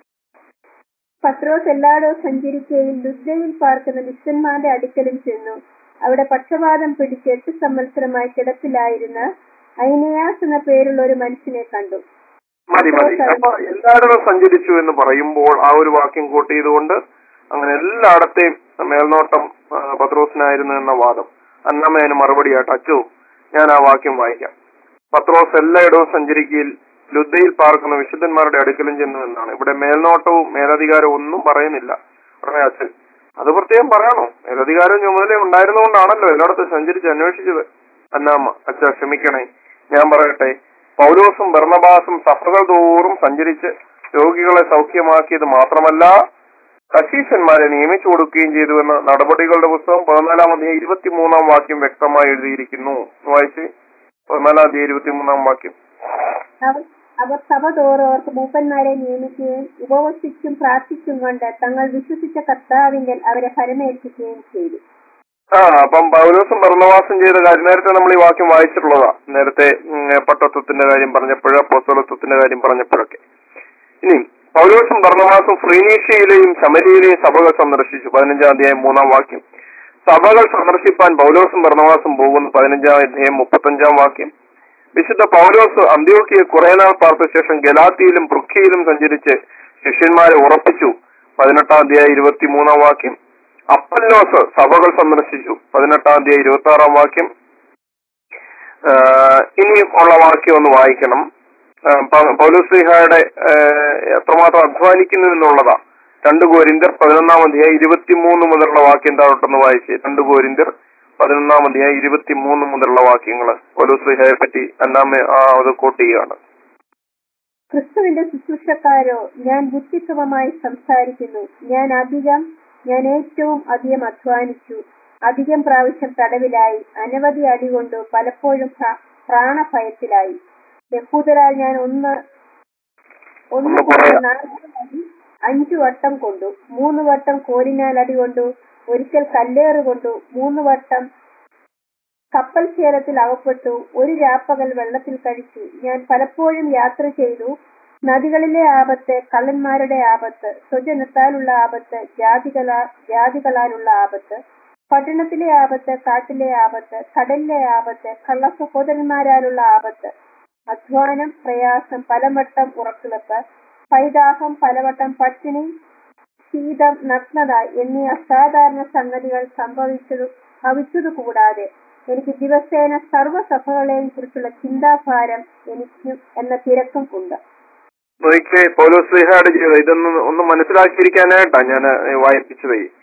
പത്രോസ് എല്ലായിടവും സഞ്ചരിക്കുകയും ലുദ്ദയിൽ പാർക്കുന്ന വിശന്മാരുടെ അടുക്കലും ചെന്നു അവിടെ പക്ഷപാതം പിടിച്ച് എട്ട് സംവത്സരമായി കിടപ്പിലായിരുന്ന ഐനയാസ് എന്ന പേരുള്ള ഒരു മനുഷ്യനെ കണ്ടു മതി മതി അപ്പൊ എല്ലായിടത്തും സഞ്ചരിച്ചു എന്ന് പറയുമ്പോൾ ആ ഒരു വാക്യം കോട്ട് ചെയ്തുകൊണ്ട് അങ്ങനെ എല്ലായിടത്തെയും മേൽനോട്ടം ആ, പത്രോസിനായിരുന്നു എന്ന വാദം അന്നമ്മേന് മറുപടിയായിട്ട് അച്ചു ഞാൻ ആ വാക്യം വായിക്കാം പത്രോസ് എല്ലായിടവും സഞ്ചരിക്കയിൽ ലുദ്ധയിൽ പാർക്കുന്ന വിശുദ്ധന്മാരുടെ അടുക്കലും ചെന്നു എന്നാണ് ഇവിടെ മേൽനോട്ടവും മേലധികാരവും ഒന്നും പറയുന്നില്ല ഉടനെ അച്ഛൻ അത് പ്രത്യേകം പറയണോ മേലധികാരവും ചുമതലയും ഉണ്ടായിരുന്നുകൊണ്ടാണല്ലോ എല്ലായിടത്തും സഞ്ചരിച്ച് അന്വേഷിച്ചത് അന്നാമ്മ അച്ഛ ക്ഷമിക്കണേ ഞാൻ പറയട്ടെ പൗലോസും ഭർണബാസും സഭകൾ തോറും സഞ്ചരിച്ച് രോഗികളെ സൗഖ്യമാക്കിയത് മാത്രമല്ല കശീശന്മാരെ നിയമിച്ചു കൊടുക്കുകയും ചെയ്തുവെന്ന് നടപടികളുടെ പുസ്തകം പതിനാലാം അധ്യായം ഇരുപത്തിമൂന്നാം വാക്യം വ്യക്തമായി എഴുതിയിരിക്കുന്നു വായിച്ച് പതിനാലാം അധ്യായം ഇരുപത്തിമൂന്നാം വാക്യം അവർ അവർ സഭ തോറും അവർക്ക് മൂപ്പന്മാരെ നിയമിക്കുകയും ഉപവസിച്ചും പ്രാർത്ഥിച്ചും കൊണ്ട് തങ്ങൾ വിശ്വസിച്ച കർത്താവിങ്കൽ അവരെ ഫലമേൽപ്പിക്കുകയും ചെയ്തു ആ അപ്പം പൗലോസും ഭരണവാസം ചെയ്ത കാര്യം നേരത്തെ നമ്മൾ ഈ വാക്യം വായിച്ചിട്ടുള്ളതാ നേരത്തെ ഉം, പട്ടത്വത്തിന്റെ കാര്യം പറഞ്ഞപ്പോഴും അപ്പോസ്തലത്വത്തിന്റെ കാര്യം പറഞ്ഞപ്പോഴൊക്കെ ഇനി പൗലോസും ഭരണവാസും ഫ്രീനീഷ്യയിലെയും ശമരിയിലെയും സഭകൾ സന്ദർശിച്ചു പതിനഞ്ചാം അധ്യായം മൂന്നാം വാക്യം സഭകൾ സന്ദർശിപ്പാൻ പൗലോസും ഭരണവാസും പോകുന്നു പതിനഞ്ചാം അധ്യായം മുപ്പത്തഞ്ചാം വാക്യം വിശുദ്ധ പൗലോസ് അന്ത്യോക്കിയെ കുറെ നാൾ പാർത്ത ശേഷം ഗലാത്തിയിലും പൃഖ്യയിലും സഞ്ചരിച്ച് ശിഷ്യന്മാരെ ഉറപ്പിച്ചു പതിനെട്ടാം അധ്യായം ഇരുപത്തിമൂന്നാം വാക്യം അപ്പല്ലോസ് സഭകൾ സന്ദർശിച്ചു പതിനെട്ടാം അധ്യായം ഇരുപത്തി ആറാം വാക്യം ആ, ഇനി ഉള്ള വാക്യം ഒന്ന് വായിക്കണം ആ, പ- പൗലോസ്ലിഹായുടെ ആ, എത്രമാത്രം അധ്വാനിക്കുന്നു എന്നുള്ളതാ രണ്ട് കോരിന്തർ പതിനൊന്നാം അധ്യായം ഇരുപത്തിമൂന്ന് മുതലുള്ള വാക്യം താഴോട്ടൊന്ന് വായിച്ച് രണ്ട് കോരിന്തർ പതിനൊന്നാം അധ്യായം ഇരുപത്തിമൂന്ന് മുതലുള്ള വാക്യങ്ങള് പൗലോസ്ലിഹയെ പറ്റി അന്നാമ ആ അത് കോട്ട് ചെയ്യുകയാണ് ക്രിസ്തുവിന്റെ ശുശ്രൂഷക്കാരോ ഞാൻ ബുദ്ധിക്രമമായി സംസാരിക്കുന്നു ഞാൻ അധികം ഞാൻ ഏറ്റവും അധികം അധ്വാനിച്ചു അധികം പ്രാവശ്യം തടവിലായി അനവധി അടി കൊണ്ട് പലപ്പോഴും പ്ര- പ്രാണഭയത്തിലായി യഹൂദരാൽ ഞാൻ ഒന്ന് ഒന്ന് കൊണ്ട് നാല് അടി അഞ്ചു വട്ടം കൊണ്ടു മൂന്ന് വട്ടം കോലിനാൽ അടി കൊണ്ടു ഒരിക്കൽ കല്ലേറ് കൊണ്ടു മൂന്ന് വട്ടം കപ്പൽ ചേരത്തിൽ അകപ്പെട്ടു ഒരു രാപ്പകൽ വെള്ളത്തിൽ കഴിച്ചു ഞാൻ പലപ്പോഴും യാത്ര ചെയ്തു നദികളിലെ ആപത്ത് കള്ളന്മാരുടെ ആപത്ത് സ്വജനത്താലുള്ള ആപത്ത് ജാതികളാ ജാതികളാലുള്ള ആപത്ത് പട്ടണത്തിലെ ആപത്ത് കാട്ടിലെ ആപത്ത് കടലിലെ ആപത്ത് കള്ള സഹോദരന്മാരാലുള്ള ആപത്ത് അധ്വാനം പ്രയാസം പലവട്ടം ഉറക്കിളപ്പ് പൈതാഹം പലവട്ടം പട്ടിണി ശീതം നഗ്നത എന്നീ അസാധാരണ സംഗതികൾ സംഭവിച്ചതു ഭവിച്ചതു കൂടാതെ എനിക്ക് ദിവസേന സർവ്വസഭകളെയും കുറിച്ചുള്ള ചിന്താഭാരം എനിക്ക് എന്ന തിരക്കും ഉണ്ട് നോക്കിയേ പൗലോസ്ലിഹയുടെ ജീവിതം ഇതൊന്ന് ഒന്ന് മനസ്സിലാക്കിയിരിക്കാനായിട്ടാ ഞാൻ വായിപ്പിച്ചത്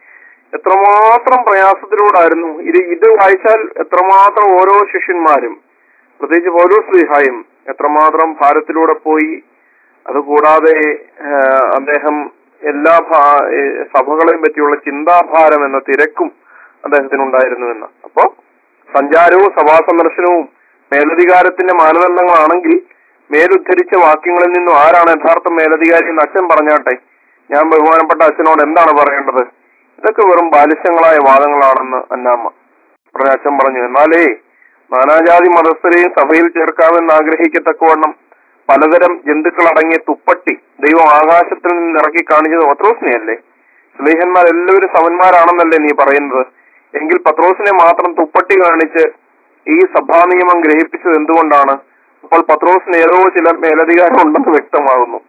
എത്രമാത്രം പ്രയാസത്തിലൂടായിരുന്നു ഇത് ഇത് വായിച്ചാൽ എത്രമാത്രം ഓരോ ശിഷ്യന്മാരും പ്രത്യേകിച്ച് ഓരോ സ്ത്രീഹായും എത്രമാത്രം ഭാരത്തിലൂടെ പോയി അതുകൂടാതെ ആ, അദ്ദേഹം എല്ലാ ഭാ- ഏ, സഭകളെയും പറ്റിയുള്ള ചിന്താഭാരം എന്ന തിരക്കും അദ്ദേഹത്തിനുണ്ടായിരുന്നുവെന്ന് അപ്പോ സഞ്ചാരവും സഭാ സന്ദർശനവും മേലധികാരത്തിന്റെ മാനദണ്ഡങ്ങളാണെങ്കിൽ മേലുദ്ധരിച്ച വാക്യങ്ങളിൽ നിന്നും ആരാണ് യഥാർത്ഥ മേലധികാരി എന്ന് അച്ഛൻ പറഞ്ഞാട്ടെ ഞാൻ ബഹുമാനപ്പെട്ട അച്ഛനോട് എന്താണ് പറയേണ്ടത് ഇതൊക്കെ വെറും ബാലിശ്യങ്ങളായ വാദങ്ങളാണെന്ന് അന്നാമ്മ ഉടനെ അച്ഛൻ പറഞ്ഞു എന്നാലേ നാനാജാതി മതസ്ഥരെയും സഭയിൽ ചേർക്കാമെന്ന് ആഗ്രഹിക്കത്തക്കവണ്ണം പലതരം ജന്തുക്കൾ അടങ്ങിയ തുപ്പട്ടി ദൈവം ആകാശത്തിൽ നിന്ന് ഇറക്കി കാണിച്ചത് പത്രോസിനെയല്ലേ സ്നേഹന്മാർ എല്ലാവരും സമന്മാരാണെന്നല്ലേ നീ പറയുന്നത് എങ്കിൽ പത്രോസിനെ മാത്രം തുപ്പട്ടി കാണിച്ച് ഈ സഭാ നിയമം ഗ്രഹിപ്പിച്ചത് എന്തുകൊണ്ടാണ് അപ്പോൾ പത്രോസിന് ഏതോ ചില മേലധികാരം ഉണ്ടെന്ന് വ്യക്തമാകുന്നു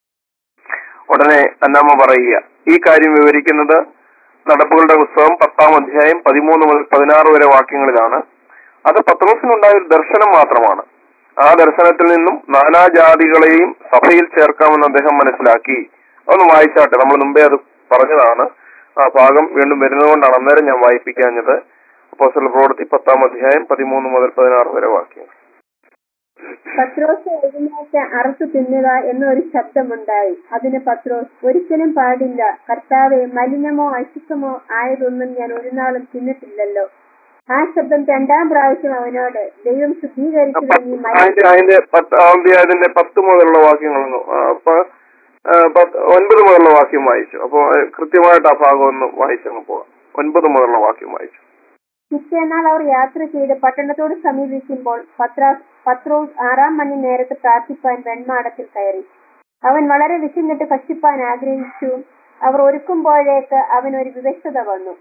ഉടനെ അന്നാമ്മ പറയുക ഈ കാര്യം വിവരിക്കുന്നത് നടപ്പുകളുടെ പുസ്തകം പത്താം അധ്യായം പതിമൂന്ന് മുതൽ പതിനാറ് വരെ വാക്യങ്ങളിലാണ് അത് പത്രോസിനുണ്ടായ ഒരു ദർശനം മാത്രമാണ് ആ ദർശനത്തിൽ നിന്നും നാനാജാതികളെയും സഭയിൽ ചേർക്കാമെന്ന് അദ്ദേഹം മനസ്സിലാക്കി ഒന്ന് വായിച്ചാട്ടെ നമ്മൾ മുമ്പേ അത് പറഞ്ഞതാണ് ആ ഭാഗം വീണ്ടും വരുന്നതുകൊണ്ടാണ് അന്നേരം ഞാൻ വായിപ്പിക്കാഞ്ഞത് അപ്പോസ്റ്റൽ പ്രവൃത്തി പത്താം അധ്യായം പതിമൂന്ന് മുതൽ പതിനാറ് വരെ വാക്യങ്ങൾ പത്രോസ് എഴുന്നേറ്റ് അറുത്തു തിന്നുക എന്നൊരു ശബ്ദമുണ്ടായി അതിന് പത്രോസ് ഒരിക്കലും പാടില്ല കർത്താവെ മലിനമോ അശുദ്ധമോ ആയതൊന്നും ഞാൻ ഒരു നാളും തിന്നിട്ടില്ലല്ലോ ആ ശബ്ദം രണ്ടാം പ്രാവശ്യം അവനോട് ദൈവം ശുദ്ധീകരിച്ചത് നീ മലിന അതിന്റെ അതിന്റെ പത്താം അധ്യായത്തിന്റെ പത്ത് മുതലുള്ള വാക്യങ്ങളൊന്ന് ആ, പ- ആ, പത്ത്- ഒൻപത് മുതലുള്ള വാക്യം വായിച്ചു അപ്പൊ ഏഹ്, കൃത്യമായിട്ട് ആ ഭാഗം ഒന്ന് വായിച്ചങ്ങ് പോകാം ഒൻപത് മുതലുള്ള വാക്യം വായിച്ചു പിറ്റേന്നാൾ അവർ യാത്ര ചെയ്ത് പട്ടണത്തോട് സമീപിക്കുമ്പോൾ പത്രാസ് പത്രോസ് ആറാം മണി നേരത്ത് പ്രാർത്ഥിപ്പാൻ വെൺമാടത്തിൽ കയറി അവൻ വളരെ വിശന്നിട്ട് ഭക്ഷിപ്പാൻ ആഗ്രഹിച്ചു അവർ ഒരുക്കുമ്പോഴേക്ക് അവൻ ഒരു വിവശത വന്നു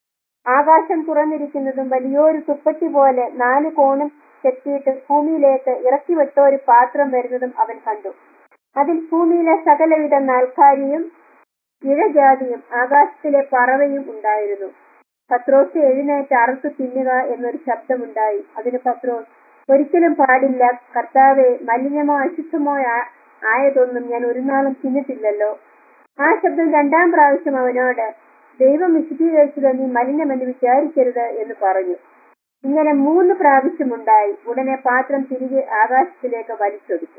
ആകാശം തുറന്നിരിക്കുന്നതും വലിയൊരു തുപ്പട്ടി പോലെ നാല് കോണും ചെത്തിയിട്ട് ഭൂമിയിലേക്ക് ഇറക്കി വിട്ട ഒരു പാത്രം വരുന്നതും അവൻ കണ്ടു അതിൽ ഭൂമിയിലെ സകലവിധ നാൽക്കാരിയും ഇഴജാതിയും ആകാശത്തിലെ പറവയും ഉണ്ടായിരുന്നു പത്രോസ് എഴുന്നേറ്റ് അറുത്തു തിന്നുക എന്നൊരു ശബ്ദമുണ്ടായി അതിന് പത്രോസ് ഒരിക്കലും പാടില്ല കർത്താവെ മലിനമോ അശുദ്ധമോ ആ- ആയതൊന്നും ഞാൻ ഒരു നാളും തിന്നിട്ടില്ലല്ലോ ആ ശബ്ദം രണ്ടാം പ്രാവശ്യം അവനോട് ദൈവം വിശദീകരിച്ചത് നീ മലിനമെന്ന് വിചാരിക്കരുത് എന്ന് പറഞ്ഞു ഇങ്ങനെ മൂന്ന് പ്രാവശ്യമുണ്ടായി ഉടനെ പാത്രം തിരികെ ആകാശത്തിലേക്ക് വലിച്ചൊടുത്തു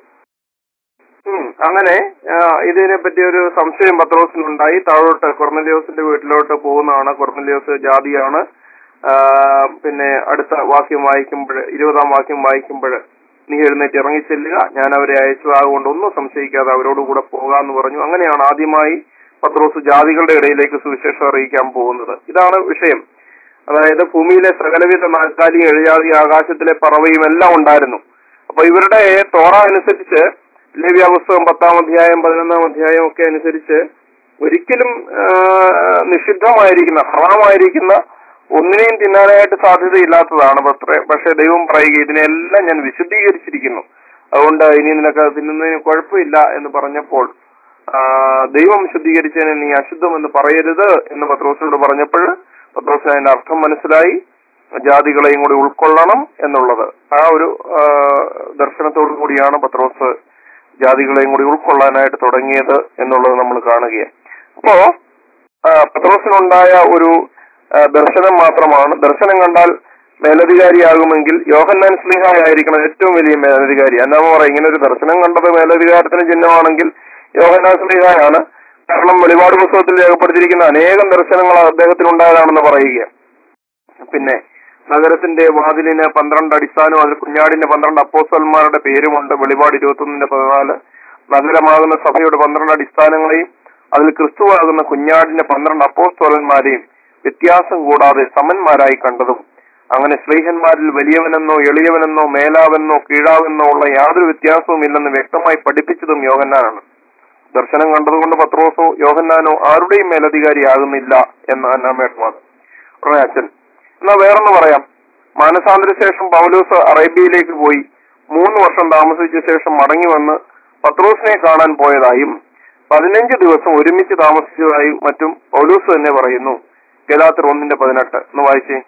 ഉം, അങ്ങനെ ആ, ഇതിനെ പറ്റി ഒരു സംശയം പത്രോസിനുണ്ടായി താഴോട്ട് കൊർന്നലിയോസിന്റെ വീട്ടിലോട്ട് പോകുന്നതാണ് കൊർന്നലിയോസ് ജാതിയാണ് ആ, പിന്നെ അടുത്ത വാക്യം വായിക്കുമ്പോൾ ഇരുപതാം വാക്യം വായിക്കുമ്പോൾ നീ എഴുന്നേറ്റ് ഇറങ്ങിച്ചെല്ലുക ഞാൻ അവരെ അയച്ചു അതുകൊണ്ട് ഒന്നും സംശയിക്കാതെ അവരോട് കൂടെ പോകാന്ന് പറഞ്ഞു അങ്ങനെയാണ് ആദ്യമായി പത്രോസ് ജാതികളുടെ ഇടയിലേക്ക് സുവിശേഷം അറിയിക്കാൻ പോകുന്നത് ഇതാണ് വിഷയം അതായത് ഭൂമിയിലെ സകലവിധ നാൽക്കാലിയും എഴുജാതി ആകാശത്തിലെ പറവയും എല്ലാം ഉണ്ടായിരുന്നു അപ്പൊ ഇവരുടെ തോറ അനുസരിച്ച് ലേവ്യ പുസ്തകം പത്താം അധ്യായം പതിനൊന്നാം അധ്യായം ഒക്കെ അനുസരിച്ച് ഒരിക്കലും ആ, നിഷിദ്ധമായിരിക്കുന്ന ഹറാമായിരിക്കുന്ന ഒന്നിനെയും തിന്നാനായിട്ട് സാധ്യതയില്ലാത്തതാണ് പക്ഷേ പക്ഷെ ദൈവം പറയുക ഇതിനെല്ലാം ഞാൻ വിശുദ്ധീകരിച്ചിരിക്കുന്നു അതുകൊണ്ട് ഇനി നിനക്ക് അത് തിന്നുന്നതിന് കുഴപ്പമില്ല എന്ന് പറഞ്ഞപ്പോൾ ആ, ദൈവം ശുദ്ധീകരിച്ചതിനെ നീ അശുദ്ധം എന്ന് പറയരുത് എന്ന് പത്രോസിനോട് പറഞ്ഞപ്പോൾ പത്രോസിന് അതിന്റെ അർത്ഥം മനസ്സിലായി ജാതികളെയും കൂടി ഉൾക്കൊള്ളണം എന്നുള്ളത് ആ ഒരു ആ, ദർശനത്തോടു കൂടിയാണ് പത്രോസ് ജാതികളെയും കൂടി ഉൾക്കൊള്ളാനായിട്ട് തുടങ്ങിയത് എന്നുള്ളത് നമ്മൾ കാണുകയാണ് അപ്പോ ആ, പത്രോസിനുണ്ടായ ഒരു ആ, ദർശനം മാത്രമാണ് ദർശനം കണ്ടാൽ മേലധികാരിയാകുമെങ്കിൽ യോഹന്നാൻ സ്ലിഹായായിരിക്കണം ഏറ്റവും വലിയ മേലധികാരി എന്നാ പറയാം ഇങ്ങനെ ഒരു ദർശനം കണ്ടത് മേലധികാരത്തിന് ചിഹ്നമാണെങ്കിൽ യോഹന്നാൻ സ്ലിഹായാണ് കാരണം വെളിപാട് പുസ്തകത്തിൽ രേഖപ്പെടുത്തിയിരിക്കുന്ന അനേകം ദർശനങ്ങൾ അദ്ദേഹത്തിനുണ്ടായതാണെന്ന് പറയുക പിന്നെ നഗരത്തിന്റെ വാതിലിന് പന്ത്രണ്ട് അടിസ്ഥാനവും അതിൽ കുഞ്ഞാടിന്റെ പന്ത്രണ്ട് അപ്പോസ്റ്റന്മാരുടെ പേരുമുണ്ട് വെളിപാട് ഇരുപത്തൊന്നിന്റെ പതിനാല് നഗരമാകുന്ന സഭയുടെ പന്ത്രണ്ട് അടിസ്ഥാനങ്ങളെയും അതിൽ ക്രിസ്തുവാകുന്ന കുഞ്ഞാടിന്റെ പന്ത്രണ്ട് അപ്പോസ്തോലന്മാരെയും വ്യത്യാസം കൂടാതെ സമന്മാരായി കണ്ടതും അങ്ങനെ സ്ത്രീഹന്മാരിൽ വലിയവനെന്നോ എളിയവനെന്നോ മേലാവെന്നോ കീഴാവെന്നോ ഉള്ള യാതൊരു വ്യത്യാസവും ഇല്ലെന്ന് വ്യക്തമായി പഠിപ്പിച്ചതും യോഹന്നാനാണ് ദർശനം കണ്ടതുകൊണ്ട് പത്രോസോ യോഹന്നാനോ ആരുടെയും മേലധികാരിയാകുന്നില്ല എന്ന് അന്നാമേട്ട് വാദം ഉടനെ അച്ഛൻ എന്നാ വേറൊന്ന് പറയാം മാനസാന്തര ശേഷം പൗലോസ് അറേബ്യയിലേക്ക് പോയി മൂന്ന് വർഷം താമസിച്ച ശേഷം മടങ്ങി വന്ന് പത്രോസിനെ കാണാൻ പോയതായും പതിനഞ്ച് ദിവസം ഒരുമിച്ച് താമസിച്ചതായും മറ്റും പൗലോസ് തന്നെ പറയുന്നു ഗലാത്തർ ഒന്നിന്റെ പതിനെട്ട് ഒന്ന് വായിച്ചേ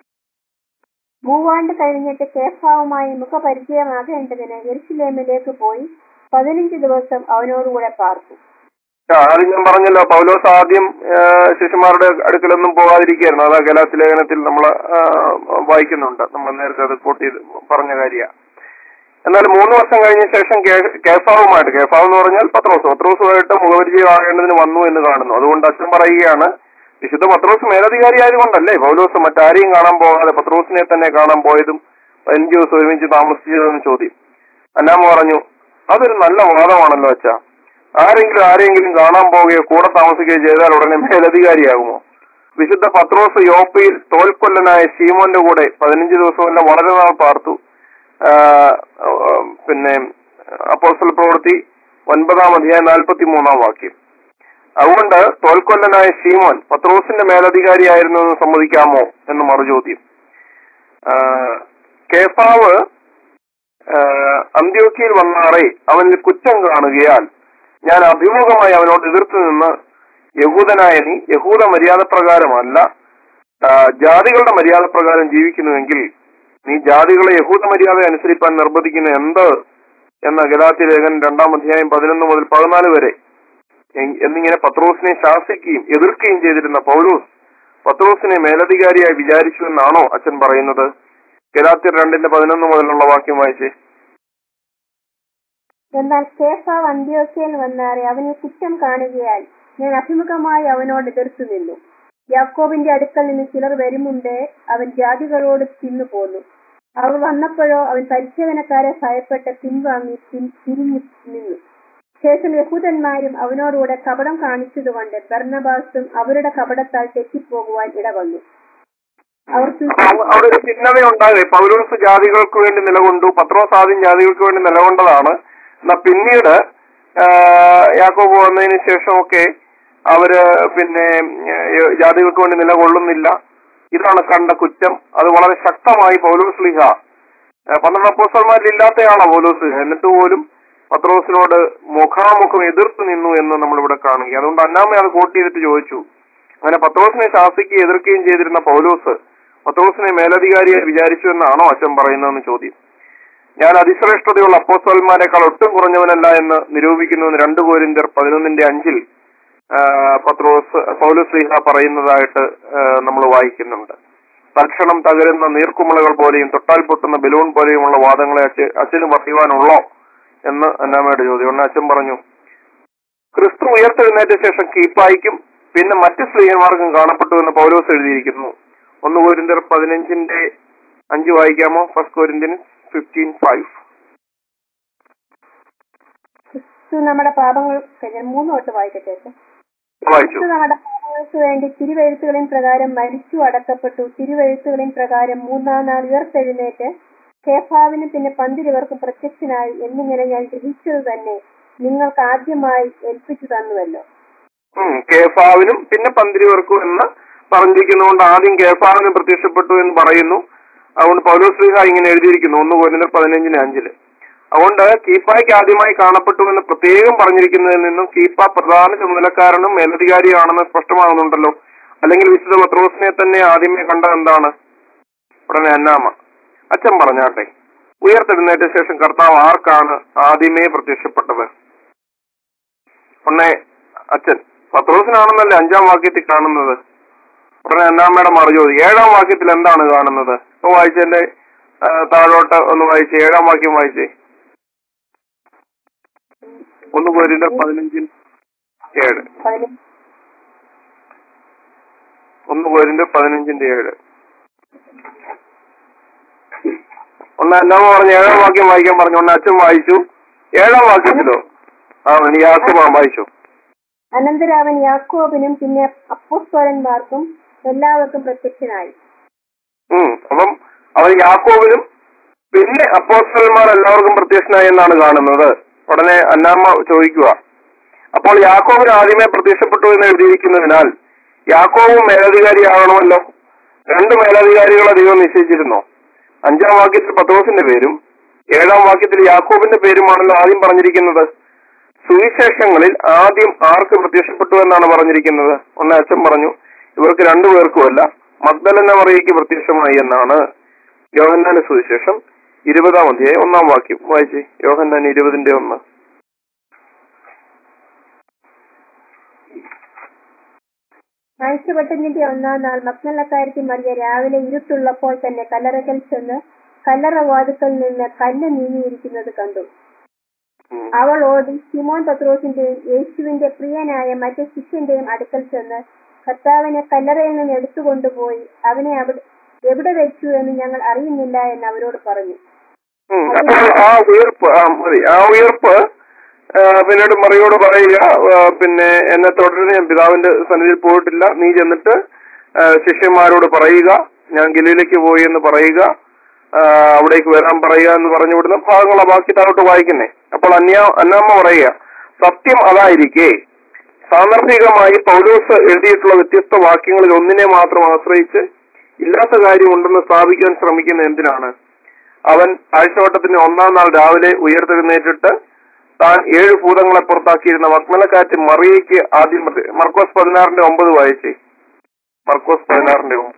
മൂവാണ്ട് കഴിഞ്ഞിട്ട് കേഫാവുമായി മുഖപരിചയമാകേണ്ടതിന് യെരുശലേമിലേക്ക് പോയി പതിനഞ്ച് ദിവസം അവനോടുകൂടെ പാർത്തു ആ, ആദ്യം ഞാൻ പറഞ്ഞല്ലോ പൗലോസ് ആദ്യം ആ, ശിഷ്യന്മാരുടെ അടുക്കലൊന്നും പോകാതിരിക്കുകയായിരുന്നു അത് ഗലാത്തി ലേഖനത്തിൽ നമ്മൾ വായിക്കുന്നുണ്ട് നമ്മൾ നേരത്തെ അത് കോട്ട് ചെയ്ത് പറഞ്ഞ കാര്യ എന്നാൽ മൂന്ന് വർഷം കഴിഞ്ഞ ശേഷം കേ- കേഫാവുമായിട്ട് കേഫാവ് എന്ന് പറഞ്ഞാൽ പത്രോസ് പത്രോസുമായിട്ട് മുഖപരിചയമാകേണ്ടതിന് വന്നു എന്ന് കാണുന്നു അതുകൊണ്ട് അച്ഛൻ പറയുകയാണ് വിശുദ്ധ പത്രോസ് മേലധികാരി ആയതുകൊണ്ടല്ലേ പൗലോസ് മറ്റാരെയും കാണാൻ പോകാതെ പത്രോസിനെ തന്നെ കാണാൻ പോയതും പതിനഞ്ച് ദിവസം ഒരുമിച്ച് താമസിച്ചതെന്ന് ചോദ്യം അന്നാമ്മ പറഞ്ഞു അതൊരു നല്ല വാദമാണല്ലോ അച്ഛാ ആരെങ്കിലും ആരെങ്കിലും കാണാൻ പോവുകയോ കൂടെ താമസിക്കുകയോ ചെയ്താൽ ഉടനെ മേലധികാരിയാകുമോ വിശുദ്ധ പത്രോസ് യോപ്പയിൽ തോൽക്കൊല്ലനായ ശീമോന്റെ കൂടെ പതിനഞ്ച് ദിവസമെല്ലാം വളരെ നാൾ പാർത്തു ആ, ആ, പിന്നെ അപ്പോസ്റ്റൽ പ്രവൃത്തി ഒൻപതാം അധ്യായം നാൽപ്പത്തി മൂന്നാം വാക്യം അതുകൊണ്ട് തോൽക്കൊല്ലനായ ശീമോൻ പത്രോസിന്റെ മേലധികാരിയായിരുന്നു എന്ന് സമ്മതിക്കാമോ എന്ന് മറുചോദ്യം ആ, കേഫാവ് ആഹ് അന്ത്യോക്കിയിൽ വന്നാറേ അവനിൽ കുറ്റം കാണുകയാൽ ഞാൻ അഭിമുഖമായി അവനോട് എതിർത്ത് നിന്ന് യഹൂദനായ നീ യഹൂദ മര്യാദ പ്രകാരമല്ല ആഹ് ജാതികളുടെ മര്യാദ പ്രകാരം ജീവിക്കുന്നുവെങ്കിൽ നീ ജാതികളെ യഹൂദ മര്യാദ അനുസരിപ്പാൻ നിർബന്ധിക്കുന്ന എന്ത് എന്ന ഗലാത്തി ലേഖൻ രണ്ടാം അധ്യായം പതിനൊന്ന് മുതൽ പതിനാല് വരെ എ- എന്നിങ്ങനെ പത്രോസിനെ ശാസിക്കുകയും എതിർക്കുകയും ചെയ്തിരുന്ന പൗലോസ് പത്രോസിനെ മേലധികാരിയായി വിചാരിച്ചു എന്നാണോ അച്ഛൻ പറയുന്നത് ഗലാത്തിയർ രണ്ടിന്റെ പതിനൊന്ന് മുതലുള്ള വാക്യം വായിച്ചേ എന്നാൽ കേഫാവ് അന്ത്യോക്യയിൽ വന്നാറെ അവനിൽ കുറ്റം കാണുകയാൽ ഞാൻ അഭിമുഖമായി അവനോട് എതിർത്തു നിന്നു യാക്കോബിന്റെ അടുക്കൽ നിന്ന് ചിലർ വരുമുണ്ട് അവൻ ജാതികളോട് തിന്നു പോന്നു അവർ വന്നപ്പോഴോ അവൻ പരിച്ഛേദനക്കാരെ ഭയപ്പെട്ട് പിൻവാങ്ങി പിൻ- പിരിഞ്ഞു നിന്നു ശേഷം യഹൂദന്മാരും അവനോടുകൂടെ കപടം കാണിച്ചതുകൊണ്ട് ബർണബാസും അവരുടെ കപടത്താൽ തെറ്റിപ്പോകുവാൻ ഇടവന്നു അവർ അപ്പൊ അവ- അവിടെ ഒരു ഭിന്നതയുണ്ടാകെ പൗലോസ് ജാതികൾക്ക് വേണ്ടി നിലകൊണ്ടു പത്രോസ് ആദ്യം ജാതികൾക്ക് വേണ്ടി നിലകൊണ്ടതാണ് എന്നാ പിന്നീട് ആ, യാക്കോബ് വന്നതിന് ശേഷമൊക്കെ അവര് പിന്നെ ഏ, ജാതികൾക്ക് വേണ്ടി നിലകൊള്ളുന്നില്ല ഇതാണ് കണ്ട കുറ്റം അത് വളരെ ശക്തമായി പൗലോസ് ലിഹ പന്ത്രണ്ട് അപ്പോസ്റ്റന്മാരിൽ ഇല്ലാത്തയാളാ പൗലോസ് എന്നിട്ട് പോലും പത്രോസിനോട് മുഖാമുഖം എതിർത്ത് നിന്നു എന്ന് നമ്മൾ ഇവിടെ കാണുക അതുകൊണ്ട് അന്നാമ അത് കോട്ട് ചെയ്തിട്ട് ചോദിച്ചു അങ്ങനെ പത്രോസിനെ ശാസിക്കുകയും എതിർക്കുകയും ചെയ്തിരുന്ന പൗലോസ് പത്രോസിനെ മേലധികാരിയെ വിചാരിച്ചു എന്നാണോ അച്ഛൻ പറയുന്നതെന്ന് ചോദ്യം ഞാൻ അതിശ്രേഷ്ഠതയുള്ള അപ്പോസ്തലന്മാരെക്കാൾ ഒട്ടും കുറഞ്ഞവനല്ല എന്ന് നിരൂപിക്കുന്നുവെന്ന് രണ്ട് കോരിന്തർ പതിനൊന്നിന്റെ അഞ്ചിൽ ആ, പത്രോസ് പൗലോസ് ലീഹ പറയുന്നതായിട്ട് നമ്മൾ വായിക്കുന്നുണ്ട് തൽക്ഷണം തകരുന്ന നീർക്കുമിളകൾ പോലെയും തൊട്ടാൽ പൊട്ടുന്ന ബലൂൺ പോലെയുമുള്ള വാദങ്ങളെ അച്ഛ അച്ഛന് പറയുവാനുള്ളോ എന്ന് അന്നാമയുടെ ചോദ്യം ഉടനെ അച്ഛൻ പറഞ്ഞു ക്രിസ്തു ഉയർത്തെഴുന്നേറ്റ ശേഷം കീപ്പായിക്കും പിന്നെ മറ്റ് സ്ത്രീയന്മാർക്കും കാണപ്പെട്ടു എന്ന് പൗലോസ് എഴുതിയിരിക്കുന്നു ഒന്ന് കോരിന്തർ പതിനഞ്ചിന്റെ അഞ്ച് വായിക്കാമോ ഫസ്റ്റ് കോരിന്ത്യൻ ഫിഫ്റ്റീൻ ഫൈവ് ക്രിസ്തു നമ്മുടെ പാപങ്ങൾ ഞാൻ മൂന്ന് തൊട്ട് വായിക്കട്ടെ അച്ഛാ. വായിച്ചു ക്രിസ്തു നമ്മുടെ പാപങ്ങൾക്ക് വേണ്ടി തിരുവെഴുത്തുകളിൻ പ്രകാരം മരിച്ചു അടക്കപ്പെട്ടു തിരുവെഴുത്തുകളിൻ പ്രകാരം മൂന്നാം നാൾ ഉയർത്തെഴുന്നേറ്റ് കേഫാവിന് പിന്നെ പന്തിരുവർക്കും പ്രത്യക്ഷനായി എന്നിങ്ങനെ ഞാൻ ഗ്രഹിച്ചത് തന്നെ നിങ്ങൾക്ക് ആദ്യമായി ഏൽപ്പിച്ചു തന്നുവല്ലോ ഉം, കേഫാവിനും പിന്നെ പന്തിരിവർക്കും എന്ന് പറഞ്ഞിരിക്കുന്നതുകൊണ്ട് ആദ്യം കേഫാവിന് പ്രത്യക്ഷപ്പെട്ടു എന്ന് പറയുന്നു അതുകൊണ്ട് പൗലോസ് ശ്രീഹ ഇങ്ങനെ എഴുതിയിരിക്കുന്നു ഒന്ന് കോരിന്തർ പതിനഞ്ചിന് അഞ്ചില് അതുകൊണ്ട് കീപ്പായ്ക്ക് ആദ്യമായി കാണപ്പെട്ടു എന്ന് പ്രത്യേകം പറഞ്ഞിരിക്കുന്നതിൽ നിന്നും കീപ്പ പ്രധാന ചുമതലക്കാരനും മേലധികാരിയാണെന്ന് സ്പഷ്ടമാകുന്നുണ്ടല്ലോ അല്ലെങ്കിൽ വിശുദ്ധ പത്രോസിനെ തന്നെ ആദ്യമേ കണ്ട എന്താണ് ഉടനെ അന്നാമ അച്ഛൻ പറഞ്ഞാട്ടെ ഉയർത്തെഴുന്നേറ്റ ശേഷം കർത്താവ് ആർക്കാണ് ആദ്യമേ പ്രത്യക്ഷപ്പെട്ടത് ഉടനെ അച്ഛൻ പത്രോസിനാണെന്നല്ലേ അഞ്ചാം വാക്യത്തിൽ കാണുന്നത് ഉടനെ അന്നാമ്മയുടെ മറുചോദി ഏഴാം വാക്യത്തിൽ എന്താണ് കാണുന്നത് ഒന്ന് വായിച്ചതിന്റെ ആ, താഴോട്ട് ഒന്ന് വായിച്ചേ ഏഴാം വാക്യം വായിച്ചേ ഒന്ന് കോരിന്റെ പതിനഞ്ചിൽ ഏഴ് പതിന- ഒന്ന് കോരിന്റെ പതിനഞ്ചിന്റെ ഏഴ് ഒന്ന് അന്നാമ്മ പറഞ്ഞു ഏഴാം വാക്യം വായിക്കാൻ പറഞ്ഞു ഒന്ന് അച്ഛൻ വായിച്ചു ഏഴാം വാക്യത്തിലോ ആ എനിക്ക് ആശ്രമ വായിച്ചു അനന്തരം അവൻ യാക്കോബിനും പിന്നെ അപ്പോസ്തലന്മാർക്കും എല്ലാവർക്കും പ്രത്യക്ഷനായി ഉം അപ്പം അവൻ യാക്കോബിനും പിന്നെ അപ്പോസ്റ്റലന്മാർ എല്ലാവർക്കും പ്രത്യക്ഷനായി എന്നാണ് കാണുന്നത് ഉടനെ അന്നാമ്മ ചോദിക്കുക അപ്പോൾ യാക്കോബിന് ആദ്യമേ പ്രത്യക്ഷപ്പെട്ടു എന്ന് എഴുതിയിരിക്കുന്നതിനാൽ യാക്കോബും മേലധികാരിയാകണമല്ലോ രണ്ട് മേലധികാരികളെ ദൈവം നിശ്ചയിച്ചിരുന്നോ അഞ്ചാം വാക്യത്തിൽ പത്രോസിന്റെ പേരും ഏഴാം വാക്യത്തിൽ യാക്കോബിന്റെ പേരുമാണല്ലോ ആദ്യം പറഞ്ഞിരിക്കുന്നത് സുവിശേഷങ്ങളിൽ ആദ്യം ആർക്ക് പ്രത്യക്ഷപ്പെട്ടു എന്നാണ് പറഞ്ഞിരിക്കുന്നത് ഒന്ന് അച്ഛൻ പറഞ്ഞു ഇവർക്ക് രണ്ടുപേർക്കുമല്ല മഗ്ദലന മറിയയ്ക്ക് പ്രത്യക്ഷമായി എന്നാണ് യോഹന്നാന്റെ സുവിശേഷം ഇരുപതാം അധ്യായം ഒന്നാം വാക്യം വായിച്ചേ യോഹന്നാൻ ഇരുപതിന്റെ ഒന്ന് ആഴ്ചവട്ടത്തിന്റെ ഒന്നാം നാൾ മക്നല്ലക്കാരത്തി മറിയ രാവിലെ ഇരുട്ടുള്ളപ്പോൾ തന്നെ കല്ലറക്കൽ ചെന്ന് കല്ലറ വാതുക്കൽ നിന്ന് കല്ല് നീങ്ങിയിരിക്കുന്നത് കണ്ടു ഉം. അവൾ ഓടി സിമോൻ പത്രോസിന്റെയും യേശുവിന്റെ പ്രിയനായ മറ്റു ശിഷ്യന്റെയും അടുക്കൽ ചെന്ന് കർത്താവിനെ കല്ലറയിൽ നിന്ന് എടുത്തുകൊണ്ടുപോയി അവനെ അവിടെ എവിടെ വെച്ചു എന്ന് ഞങ്ങൾ അറിയുന്നില്ല എന്ന് അവരോട് പറഞ്ഞു ഉം. അപ്പോൾ ആ ഉയർപ്പ് ആ മതി ആ ഉയർപ്പ് ആ, പിന്നീട് മറിയോട് പറയുക ആ, പിന്നെ എന്നെ തുടരുന്ന ഞാൻ പിതാവിന്റെ സന്നിധിയിൽ പോയിട്ടില്ല നീ ചെന്നിട്ട് ആ, ശിഷ്യന്മാരോട് പറയുക ഞാൻ ഗലീലയ്ക്ക് പോയി എന്ന് പറയുക ആ, അവിടേക്ക് വരാൻ പറയുക എന്ന് പറഞ്ഞു വിടുന്ന ഭാഗങ്ങളാ ബാക്കി താഴോട്ട് വായിക്കുന്നേ അപ്പോൾ അന്യ അന്നാമ്മ പറയുക സത്യം അതായിരിക്കെ സാന്ദർഭികമായി പൗലോസ് എഴുതിയിട്ടുള്ള വ്യത്യസ്ത വാക്യങ്ങളിൽ ഒന്നിനെ മാത്രം ആശ്രയിച്ച് ഇല്ലാത്ത കാര്യമുണ്ടെന്ന് സ്ഥാപിക്കാൻ ശ്രമിക്കുന്ന എന്തിനാണ് അവൻ ആഴ്ചവട്ടത്തിന്റെ ഒന്നാം നാൾ രാവിലെ ഉയർത്തെഴുന്നേറ്റിട്ട് താൻ ഏഴ് ഭൂതങ്ങളെ പുറത്താക്കിയിരുന്ന മക്മലക്കാറ്റ് മറിയയ്ക്ക് ആദ്യം പ്രത്യ- മർക്കോസ് പതിനാറിന്റെ ഒമ്പത് വായിച്ചേ മർക്കോസ് പതിനാറിന്റെ ഒമ്പത്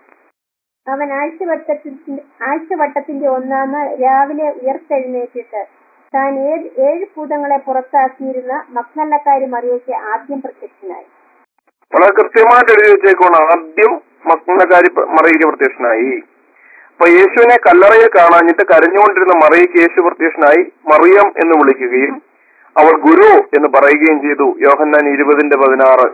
അവൻ ആഴ്ചവട്ടത്തിന്റെ ആഴ്ചവട്ടത്തിന്റെ ഒന്നാം നാൾ രാവിലെ ഉയർത്തെഴുന്നേറ്റിട്ട് താൻ ഏഴ് ഏഴ് ഭൂതങ്ങളെ പുറത്താക്കിയിരുന്ന മക്നല്ലക്കാരി മറിയയ്ക്ക് ആദ്യം പ്രത്യക്ഷനായി വളരെ കൃത്യമായിട്ട് എഴുതി വെച്ചേക്കാണ് ആദ്യം മക്മലക്കാരി മറിയയ്ക്ക് പ്രത്യക്ഷനായി അപ്പൊ യേശുവിനെ കല്ലറയിൽ കാണാഞ്ഞിട്ട് കരഞ്ഞുകൊണ്ടിരുന്ന മറിയയ്ക്ക് യേശു പ്രത്യക്ഷനായി മറിയം എന്ന് വിളിക്കുകയും അവൾ ഗുരു എന്ന് പറയുകയും ചെയ്തു യോഹന്നാൻ ഇരുപതിന്റെ പതിനാറ്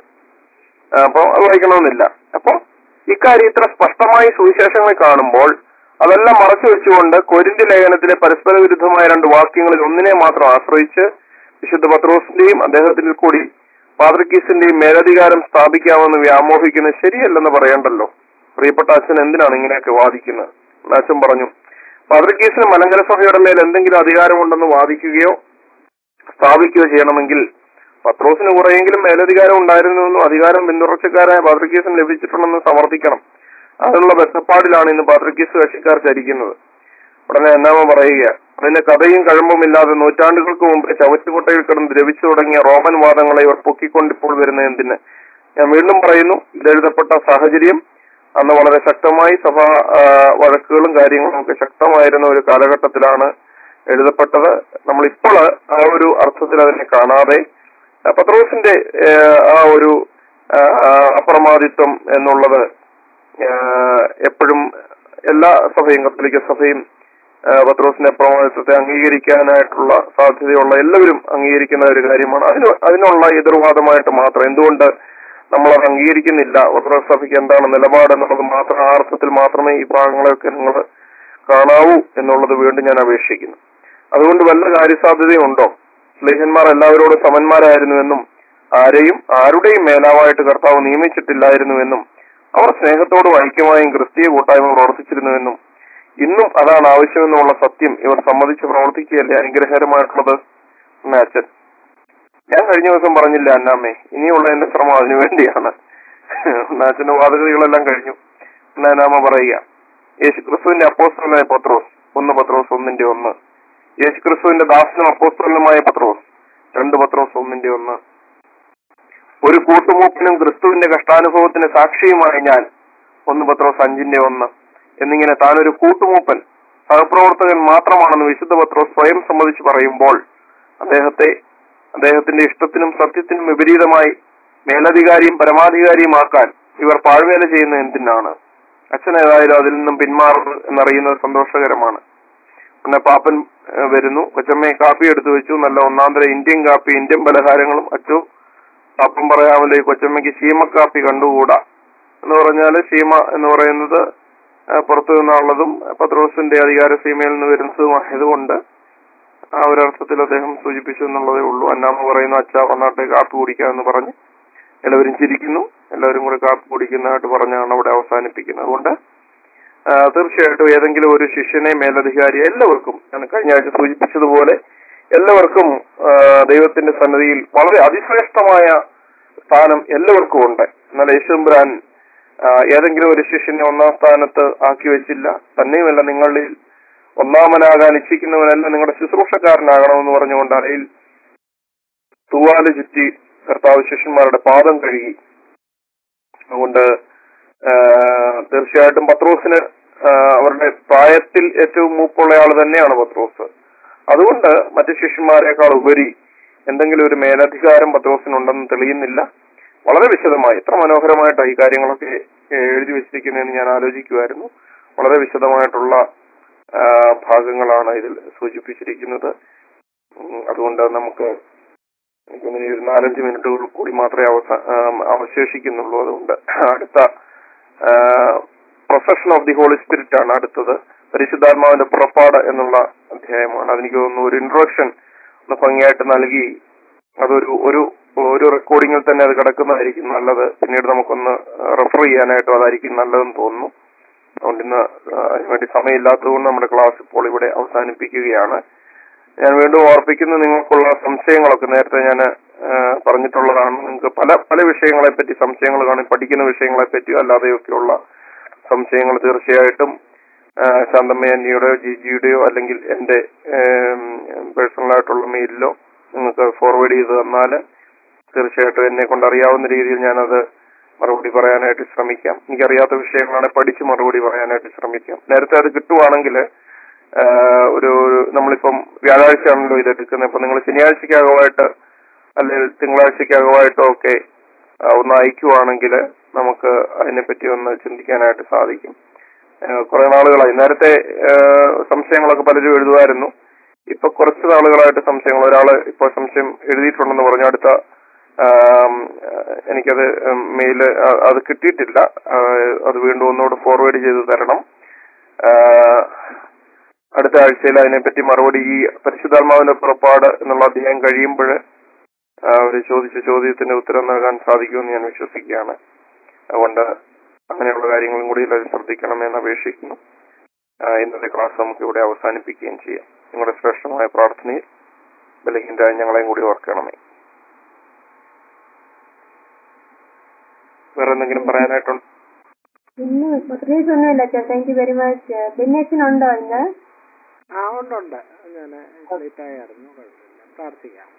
അപ്പൊ അത് വായിക്കണമെന്നില്ല അപ്പൊ ഇക്കാര്യം ഇത്ര സ്പഷ്ടമായി സുവിശേഷങ്ങൾ കാണുമ്പോൾ അതെല്ലാം മറച്ചു വെച്ചുകൊണ്ട് കൊരിന്തി ലേഖനത്തിലെ പരസ്പര വിരുദ്ധമായ രണ്ട് വാക്യങ്ങളിൽ ഒന്നിനെ മാത്രം ആശ്രയിച്ച് വിശുദ്ധ പത്രോസിന്റെയും അദ്ദേഹത്തിൽ കൂടി പാദ്രിക്കീസിന്റെയും മേലധികാരം സ്ഥാപിക്കാമെന്ന് വ്യാമോഹിക്കുന്നത് ശരിയല്ലെന്ന് പറയണ്ടല്ലോ പ്രിയപ്പെട്ട അച്ഛൻ എന്തിനാണ് ഇങ്ങനെയൊക്കെ വാദിക്കുന്നത് അച്ഛൻ പറഞ്ഞു പാദ്രിക്കീസിന് മലങ്കര സഭയുടെ മേൽ എന്തെങ്കിലും അധികാരമുണ്ടെന്ന് വാദിക്കുകയോ സ്ഥാപിക്കുകയോ ചെയ്യണമെങ്കിൽ പത്രോസിന് കുറെയെങ്കിലും മേലധികാരം ഉണ്ടായിരുന്നുവെന്നും അധികാരം പിന്തുടർച്ചക്കാരായ പാത്രിക്കീസിന് ലഭിച്ചിട്ടുണ്ടെന്ന് സമർത്ഥിക്കണം അതിനുള്ള ബന്ധപ്പാടിലാണ് ഇന്ന് പാത്രിക്കീസ് കക്ഷിക്കാർ ചരിക്കുന്നത് ഉടനെ എന്നാമ പറയുക അതിന്റെ കഥയും കഴമ്പുമില്ലാതെ നൂറ്റാണ്ടുകൾക്ക് മുമ്പ് ചവറ്റുകൊട്ടയിൽ കിടന്ന് ദ്രവിച്ചു തുടങ്ങിയ റോമൻ വാദങ്ങളെ ഇവർ പൊക്കിക്കൊണ്ടിപ്പോൾ വരുന്ന എന്തിന് ഞാൻ വീണ്ടും പറയുന്നു ഇതെഴുതപ്പെട്ട സാഹചര്യം അന്ന് വളരെ ശക്തമായി സഭാ ആ, വഴക്കുകളും കാര്യങ്ങളും ഒക്കെ ശക്തമായിരുന്ന ഒരു കാലഘട്ടത്തിലാണ് എഴുതപ്പെട്ടത് നമ്മൾ ഇപ്പോൾ ആ ഒരു അർത്ഥത്തിൽ അതിനെ കാണാതെ ആ, പത്രോസിന്റെ ഏ, ആ ഒരു ആ, ആ, അപ്രമാദിത്വം എന്നുള്ളത് ആ, എപ്പോഴും എല്ലാ സഭയും കത്തോലിക്ക സഭയും ആ, പത്രോസിന്റെ അപ്രമാദിത്വത്തെ അംഗീകരിക്കാനായിട്ടുള്ള സാധ്യതയുള്ള എല്ലാവരും അംഗീകരിക്കുന്ന ഒരു കാര്യമാണ് അതിന് അതിനുള്ള എതിർവാദമായിട്ട് മാത്രം എന്തുകൊണ്ട് നമ്മൾ അത് അംഗീകരിക്കുന്നില്ല പത്രോസ് സഭയ്ക്ക് എന്താണ് നിലപാട് എന്നുള്ളത് മാത്രം ആ അർത്ഥത്തിൽ മാത്രമേ ഈ ഭാഗങ്ങളെയൊക്കെ നിങ്ങൾ കാണാവൂ എന്നുള്ളത് വീണ്ടും ഞാൻ അപേക്ഷിക്കുന്നു അതുകൊണ്ട് വല്ല കാര്യസാധ്യതയും ഉണ്ടോ സ്ലേഹന്മാർ എല്ലാവരോടും സമന്മാരായിരുന്നുവെന്നും ആരെയും ആരുടെയും മേലാവായിട്ട് കർത്താവ് നിയമിച്ചിട്ടില്ലായിരുന്നുവെന്നും അവർ സ്നേഹത്തോടും ഐക്യമായും ക്രിസ്തീയ കൂട്ടായ്മ പ്രവർത്തിച്ചിരുന്നുവെന്നും ഇന്നും അതാണ് ആവശ്യമെന്നുള്ള സത്യം ഇവർ സമ്മതിച്ച് പ്രവർത്തിക്കുകയല്ലേ അനുഗ്രഹകരമായിട്ടുള്ളത് എന്ന് അച്ഛൻ ഞാൻ കഴിഞ്ഞ ദിവസം പറഞ്ഞില്ല അന്നാമ്മേ ഇനിയുള്ള എന്റെ ശ്രമം അതിനു വേണ്ടിയാണ് അച്ഛന്റെ വാദഗതികളെല്ലാം കഴിഞ്ഞു എന്നാ അന്നാമ്മ പറയുക യേശു ക്രിസ്തുവിന്റെ അപ്പോസ്തലനായ പത്രോസ് ഒന്ന് പത്രോസ് ഒന്നിന്റെ ഒന്ന് യേശു ക്രിസ്തുവിന്റെ ദാസനും അപ്പോസ്തലനുമായ പത്രോസ് രണ്ട് പത്രോസ് ഒന്നിന്റെ ഒന്ന് ഒരു കൂട്ടുമൂപ്പനും ക്രിസ്തുവിന്റെ കഷ്ടാനുഭവത്തിന് സാക്ഷിയുമായി ഞാൻ ഒന്ന് പത്രോസ് അഞ്ചിന്റെ ഒന്ന് എന്നിങ്ങനെ താൻ ഒരു കൂട്ടുമൂപ്പൻ സഹപ്രവർത്തകൻ മാത്രമാണെന്ന് വിശുദ്ധ പത്രോസ് സ്വയം സമ്മതിച്ച് പറയുമ്പോൾ അദ്ദേഹത്തെ അദ്ദേഹത്തിന്റെ ഇഷ്ടത്തിനും സത്യത്തിനും വിപരീതമായി മേലധികാരിയും പരമാധികാരിയുമാക്കാൻ ഇവർ പാഴ്വേല ചെയ്യുന്ന എന്തിനാണ് അച്ഛൻ ഏതായാലും അതിൽ നിന്നും പിന്മാറുന്നു എന്നറിയുന്നത് സന്തോഷകരമാണ് പിന്നെ പാപ്പൻ ഏഹ്, വരുന്നു കൊച്ചമ്മയെ കാപ്പി എടുത്തു വെച്ചു നല്ല ഒന്നാന്തര ഇന്ത്യൻ കാപ്പി ഇന്ത്യൻ പലഹാരങ്ങളും അച്ചു പാപ്പൻ പറയാമല്ലോ ഈ കൊച്ചമ്മയ്ക്ക് ശീമ കാപ്പി കണ്ടുകൂടാ എന്ന് പറഞ്ഞാല് ശീമ എന്ന് പറയുന്നത് ഏഹ്, പുറത്തു നിന്നുള്ളതും പത്രോസിന്റെ അധികാര സീമയിൽ നിന്ന് വരുന്നതുമായതുകൊണ്ട് ആ ഒരു അർത്ഥത്തിൽ അദ്ദേഹം സൂചിപ്പിച്ചു എന്നുള്ളതേ ഉള്ളൂ അന്നാമ്മ പറയുന്നു അച്ഛ വന്നാട്ടെ കാപ്പി കുടിക്കാമെന്ന് പറഞ്ഞ് എല്ലാവരും ചിരിക്കുന്നു എല്ലാവരും കൂടെ കാപ്പി കുടിക്കുന്നതായിട്ട് പറഞ്ഞാണ് അവിടെ അവസാനിപ്പിക്കുന്നത് അതുകൊണ്ട് ആ, തീർച്ചയായിട്ടും ഏതെങ്കിലും ഒരു ശിഷ്യനെ മേലധികാരി എല്ലാവർക്കും ഞാൻ കഴിഞ്ഞ ആഴ്ച സൂചിപ്പിച്ചതുപോലെ എല്ലാവർക്കും ആ, ദൈവത്തിന്റെ സന്നദ്ധിയിൽ വളരെ അതിശ്രേഷ്ഠമായ സ്ഥാനം എല്ലാവർക്കും ഉണ്ട് എന്നാൽ യേശുബ്രാൻ ഏതെങ്കിലും ഒരു ശിഷ്യനെ ഒന്നാം സ്ഥാനത്ത് ആക്കി വെച്ചില്ല തന്നെയുമല്ല നിങ്ങളിൽ ഒന്നാമനാകാൻ ഇച്ഛിക്കുന്നവനല്ല നിങ്ങളുടെ ശുശ്രൂഷക്കാരനാകണമെന്ന് പറഞ്ഞുകൊണ്ട് അരയിൽ തൂവാല് ചുറ്റി കർത്താവ് ശിഷ്യന്മാരുടെ പാദം കഴുകി അതുകൊണ്ട് ആ, തീർച്ചയായിട്ടും പത്രോസിന് ആ, അവരുടെ പ്രായത്തിൽ ഏറ്റവും മൂപ്പുള്ള ആൾ തന്നെയാണ് പത്രോസ് അതുകൊണ്ട് മറ്റു ശിഷ്യന്മാരെക്കാൾ ഉപരി എന്തെങ്കിലും ഒരു മേലധികാരം പത്രോസിനുണ്ടെന്ന് തെളിയുന്നില്ല വളരെ വിശദമായി എത്ര മനോഹരമായിട്ടാണ് ഈ കാര്യങ്ങളൊക്കെ ഏഹ്, എഴുതി വെച്ചിരിക്കുന്നതെന്ന് ഞാൻ ആലോചിക്കുമായിരുന്നു വളരെ വിശദമായിട്ടുള്ള ആ, ഭാഗങ്ങളാണ് ഇതിൽ സൂചിപ്പിച്ചിരിക്കുന്നത് ഉം, അതുകൊണ്ട് നമുക്ക് എനിക്ക് തോന്നുന്നു ഈ ഒരു നാലഞ്ച് മിനിറ്റുകൾ കൂടി മാത്രമേ അവസ ആം, അവശേഷിക്കുന്നുള്ളൂ അതുകൊണ്ട് അടുത്ത profession of the holy spirit ആണ് അടുത്തത് പരിശുദ്ധാത്മാവിന്റെ പുറപ്പാട് എന്നുള്ള അധ്യായമാണ് അതെനിക്ക് തോന്നുന്നു ഒരു ഇൻട്രൊഡക്ഷൻ ഒന്ന് ഭംഗിയായിട്ട് നൽകി അതൊരു ഒരു ഒരു റെക്കോർഡിങ്ങിൽ തന്നെ അത് കിടക്കുന്നതായിരിക്കും നല്ലത് പിന്നീട് നമുക്കൊന്ന് റെഫർ ചെയ്യാനായിട്ടും അതായിരിക്കും നല്ലതെന്ന് തോന്നുന്നു അതുകൊണ്ട് ഇന്ന് ആ, അതിനുവേണ്ടി സമയമില്ലാത്തതുകൊണ്ട് നമ്മുടെ ക്ലാസ് ഇപ്പോൾ ഇവിടെ അവസാനിപ്പിക്കുകയാണ് ഞാൻ വീണ്ടും ഓർപ്പിക്കുന്നു നിങ്ങൾക്കുള്ള സംശയങ്ങളൊക്കെ നേരത്തെ ഞാൻ പറഞ്ഞിട്ടുള്ളതാണ് നിങ്ങൾക്ക് പല പല വിഷയങ്ങളെ പറ്റി സംശയങ്ങൾ കാണും പഠിക്കുന്ന വിഷയങ്ങളെ പറ്റിയോ അല്ലാതെയൊക്കെയുള്ള സംശയങ്ങൾ തീർച്ചയായിട്ടും ആ, ശാന്തമ്മ അന്നിയുടെയോ ജിജിയുടെയോ അല്ലെങ്കിൽ എന്റെ പേഴ്സണൽ ആയിട്ടുള്ള മെയിലിലോ നിങ്ങൾക്ക് ഫോർവേഡ് ചെയ്ത് തന്നാൽ തീർച്ചയായിട്ടും എന്നെ കൊണ്ട് അറിയാവുന്ന രീതിയിൽ ഞാനത് മറുപടി പറയാനായിട്ട് ശ്രമിക്കാം എനിക്കറിയാത്ത വിഷയങ്ങളാണ് പഠിച്ച് മറുപടി പറയാനായിട്ട് ശ്രമിക്കാം നേരത്തെ അത് കിട്ടുവാണെങ്കിൽ ഒരു ഒരു- നമ്മളിപ്പം വ്യാഴാഴ്ചയാണല്ലോ ഇത് എടുക്കുന്നത് അപ്പൊ നിങ്ങൾ ശനിയാഴ്ചക്കകമായിട്ട് അല്ലെങ്കിൽ തിങ്കളാഴ്ചക്കകമായിട്ടോ ഒക്കെ ആ, ഒന്ന് അയക്കുവാണെങ്കിൽ നമുക്ക് അതിനെപ്പറ്റി ഒന്ന് ചിന്തിക്കാനായിട്ട് സാധിക്കും ആ, കുറെ നാളുകളായി നേരത്തെ ആ, സംശയങ്ങളൊക്കെ പലരും എഴുതുമായിരുന്നു ഇപ്പൊ കുറച്ച് നാളുകളായിട്ട് സംശയങ്ങൾ ഒരാള് ഇപ്പൊ സംശയം എഴുതിയിട്ടുണ്ടെന്ന് പറഞ്ഞു അടുത്ത ആം, എനിക്കത് മെയിൽ അത് കിട്ടിയിട്ടില്ല ആ, അത് വീണ്ടും ഒന്നുകൂടെ ഫോർവേഡ് ചെയ്ത് തരണം ആ, അടുത്ത ആഴ്ചയിൽ അതിനെപ്പറ്റി മറുപടി ഈ പരിശുദ്ധാത്മാവിന്റെ പുറപ്പാട് എന്നുള്ള അധ്യായം കഴിയുമ്പോൾ അവർ ചോദിച്ച ചോദ്യത്തിന് ഉത്തരം നൽകാൻ സാധിക്കുമെന്ന് ഞാൻ വിശ്വസിക്കുകയാണ് അതുകൊണ്ട് അങ്ങനെയുള്ള കാര്യങ്ങളും കൂടി എല്ലാവരും ശ്രദ്ധിക്കണമെന്ന് അപേക്ഷിക്കുന്നു ആ, ഇന്നത്തെ ക്ലാസ് നമുക്ക് ഇവിടെ അവസാനിപ്പിക്കുകയും ചെയ്യാം നിങ്ങളുടെ ശ്രേഷ്ഠമായ പ്രാർത്ഥനയിൽ ബലഹീനരായ ഞങ്ങളെയും കൂടി ഓർക്കണമേ വേറെ എന്തെങ്കിലും പറയാനായിട്ടുണ്ടോ ഇന്ന് പ്രത്യേകിച്ച് ഒന്നുമില്ല അച്ഛാ താങ്ക് യു വെരി മച്ച് ബിന്നേച്ചനുണ്ടോ ഇന്ന് ആ ഉണ്ട് ഉണ്ട് ഞാൻ ലേറ്റായിരുന്നു കുഴപ്പമില്ല പ്രാർത്ഥിക്കാം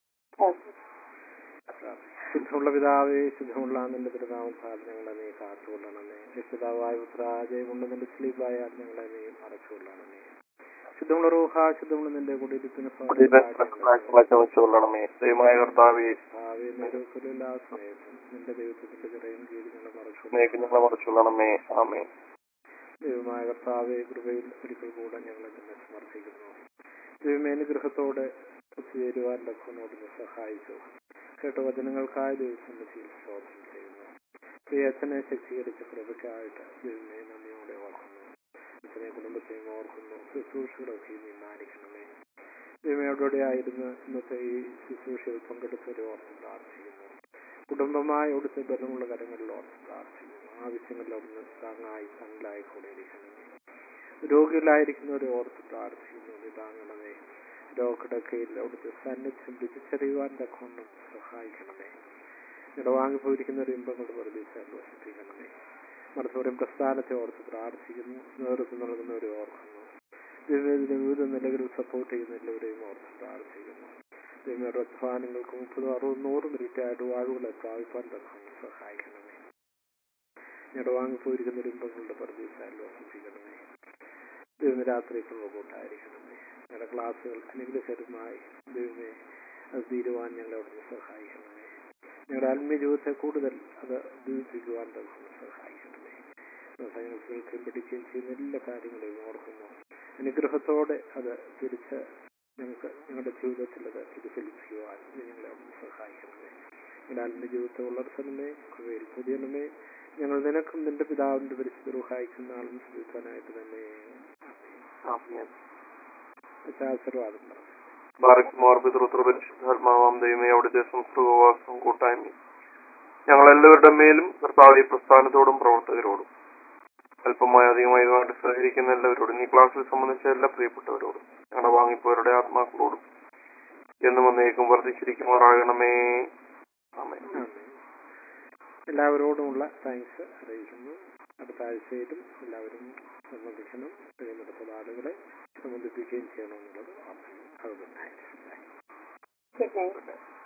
ശുദ്ധമുള്ള പിതാവേ ശുദ്ധമുള്ള നിന്റെ പിതാവും സാധനങ്ങളെ നീ കാത്തുകൊള്ളണമേ രക്ഷിതാവായ പുത്രാജയം കൊണ്ട് നിന്റെ സ്ലീപായ ഞങ്ങളെ നീ മറച്ചുകൊള്ളണമേ ശുദ്ധമുള്ള റൂഹ ശുദ്ധമുള്ള നിന്റെ കുടിയിരിപ്പിന് ചുമച്ചുകൊള്ളണമേ ദൈവമായ കർത്താവേ ഭാവി നിരൂപത്തിലുള്ള ആ സമയത്തും നിന്റെ ദൈവത്തിന്റെ ചിറയും കീഴിൽ ഞങ്ങളെ മറച്ചു നീക്ക് ഞങ്ങളെ മറച്ചുകൊള്ളണമേ ആമേ ദൈവമായ കർത്താവെ കൃപയിൽ ഒരിക്കൽ കൂടെ ഞങ്ങളെ തന്നെ സമർപ്പിക്കുന്നു ദൈവമേനുഗ്രഹത്തോടെ ഒത്തുചേരുവാൻ ലഘുവിനോട് നീ സഹായിച്ചു കേട്ട വചനങ്ങൾക്കായി ദൈവസന്നിധിയിൽ സ്തോത്രം ചെയ്യുന്നു പ്രിയ അച്ഛനെ ശക്തീകരിച്ച കൃപയ്ക്കായിട്ട് ദൈവമേ നന്ദിയോടെ ഓർക്കുന്നു അച്ഛനെ കുടുംബത്തെയും ഓർക്കുന്നു ശുശ്രൂഷകളൊക്കെ നീ മാനിക്കണമേ ദൈവമയോടെ ആയിരുന്ന് ഇന്നത്തെ ഈ ശുശ്രൂഷയിൽ പങ്കെടുത്തവരെ ഓർത്ത് പ്രാർത്ഥിക്കുന്നു കുടുംബമായി അവിടുത്തെ ബലമുള്ള കരങ്ങളിൽ ഓർത്ത് പ്രാർത്ഥിക്കുന്നു ആവശ്യങ്ങളിൽ അവിടുന്ന് താങ്ങായി തങ്ങളായി കൂടെ ഇരിക്കണമേ രോഗികളായിരിക്കുന്നവരെ ഓർത്ത് പ്രാർത്ഥിക്കുന്നു നീ താങ്ങണമേ രോഗക്കിടക്കയിൽ അവിടുത്തെ സാന്നിധ്യം രുചിച്ചറിയുവാൻ തക്കോണം സഹായിക്കണമേ ഇടവാങ്ങിപ്പോയിരിക്കുന്ന ഒരു ഇമ്പങ്ങളുടെ വെറുതെ വസിപ്പിക്കണമേ മറുത്തോരം പ്രസ്ഥാനത്തെ ഓർത്ത് പ്രാർത്ഥിക്കുന്നു നേതൃത്വം നൽകുന്നവരെ ഓർക്കുന്നു ദൈവത്തിന്റെ വിവിധ നിലകളിൽ സപ്പോർട്ട് ചെയ്യുന്ന എല്ലാവരെയും ഓർത്ത് പ്രാർത്ഥിക്കുന്നു ദൈവയുടെ അധ്വാനങ്ങൾക്ക് മുപ്പത് അറുപത് നൂറ് മിനിറ്റായിട്ട് വാഴുകളെ പ്രാപിപ്പാൻ തക്കണം സഹായിക്കണമേ ഇടവാങ്ങിപ്പോയിരിക്കുന്ന ഒരു ഇമ്പങ്ങളുടെ പ്രതീക്ഷയിൽ വസിപ്പിക്കണമേ ദൈവം രാത്രി കൂട്ടായിരിക്കണമേ ഞങ്ങളുടെ ക്ലാസ്സുകൾ അനുഗ്രഹകരമായി ദൈവമേ അത് തീരുവാൻ ഞങ്ങളെ അവിടുന്ന് സഹായിക്കണമേ ഞങ്ങളുടെ ആത്മീയ ജീവിതത്തെ കൂടുതൽ അത് ജീവിപ്പിക്കുവാൻ തക്കണം സഹായിക്കണമേ ഞങ്ങൾ കേൾക്കുകയും പഠിക്കുകയും ചെയ്യുന്ന എല്ലാ കാര്യങ്ങളെയും ഓർക്കുന്നു അനുഗ്രഹത്തോടെ അത് തിരിച്ച് ഞങ്ങൾക്ക് ഞങ്ങളുടെ ജീവിതത്തിൽ അത് പ്രതിഫലിപ്പിക്കുവാൻ നീ ഞങ്ങളെ അവിടുന്ന് സഹായിക്കണമേ ഞങ്ങളുടെ ആത്മീയ ജീവിതത്തെ വളർത്തണമേ കൃപയിൽ പുതിയണമേ ഞങ്ങൾ നിനക്കും നിന്റെ പിതാവിന്റെ പരിശുദ്ധ റുഹായിക്കുന്ന ആളും ശ്രദ്ധിക്കാനായിട്ട് തന്നെ ആമേൻ ആശീർവാദം പറഞ്ഞു ബാറക്കുമാർ പിതൃത്വപരിശുദ്ധാത്മാവാം ദൈവമേ അവിടുത്തെ സംസ്കൃതവാസം കൂട്ടായ്മ ഞങ്ങളെല്ലാവരുടെ മേലും കർത്താവ് പ്രസ്ഥാനത്തോടും പ്രവർത്തകരോടും അല്പമായി അധികമായി ഇതുമായിട്ട് സഹകരിക്കുന്ന എല്ലാവരോടും ഈ ക്ലാസ്സിൽ സംബന്ധിച്ച എല്ലാ പ്രിയപ്പെട്ടവരോടും ഞങ്ങളുടെ വാങ്ങിപ്പോരുടെ ആത്മാക്കളോടും എന്നും എന്നേക്കും വർദ്ധിച്ചിരിക്കുമാറാകണമേ ആമേൻ ആമേൻ. എല്ലാവരോടുമുള്ള താങ്ക്സ് അറിയിക്കുന്നു അടുത്ത ആഴ്ചയിലും എല്ലാവരും സംബന്ധിക്കണം കഴിയുന്നിടത്തുള്ള ആളുകളെ സംബന്ധിപ്പിക്കുകയും ചെയ്യണമെന്നുള്ളത് ഓർക്കുന്നു അത് ഗുഡ് നൈറ്റ് ഗുഡ് നൈറ്റ്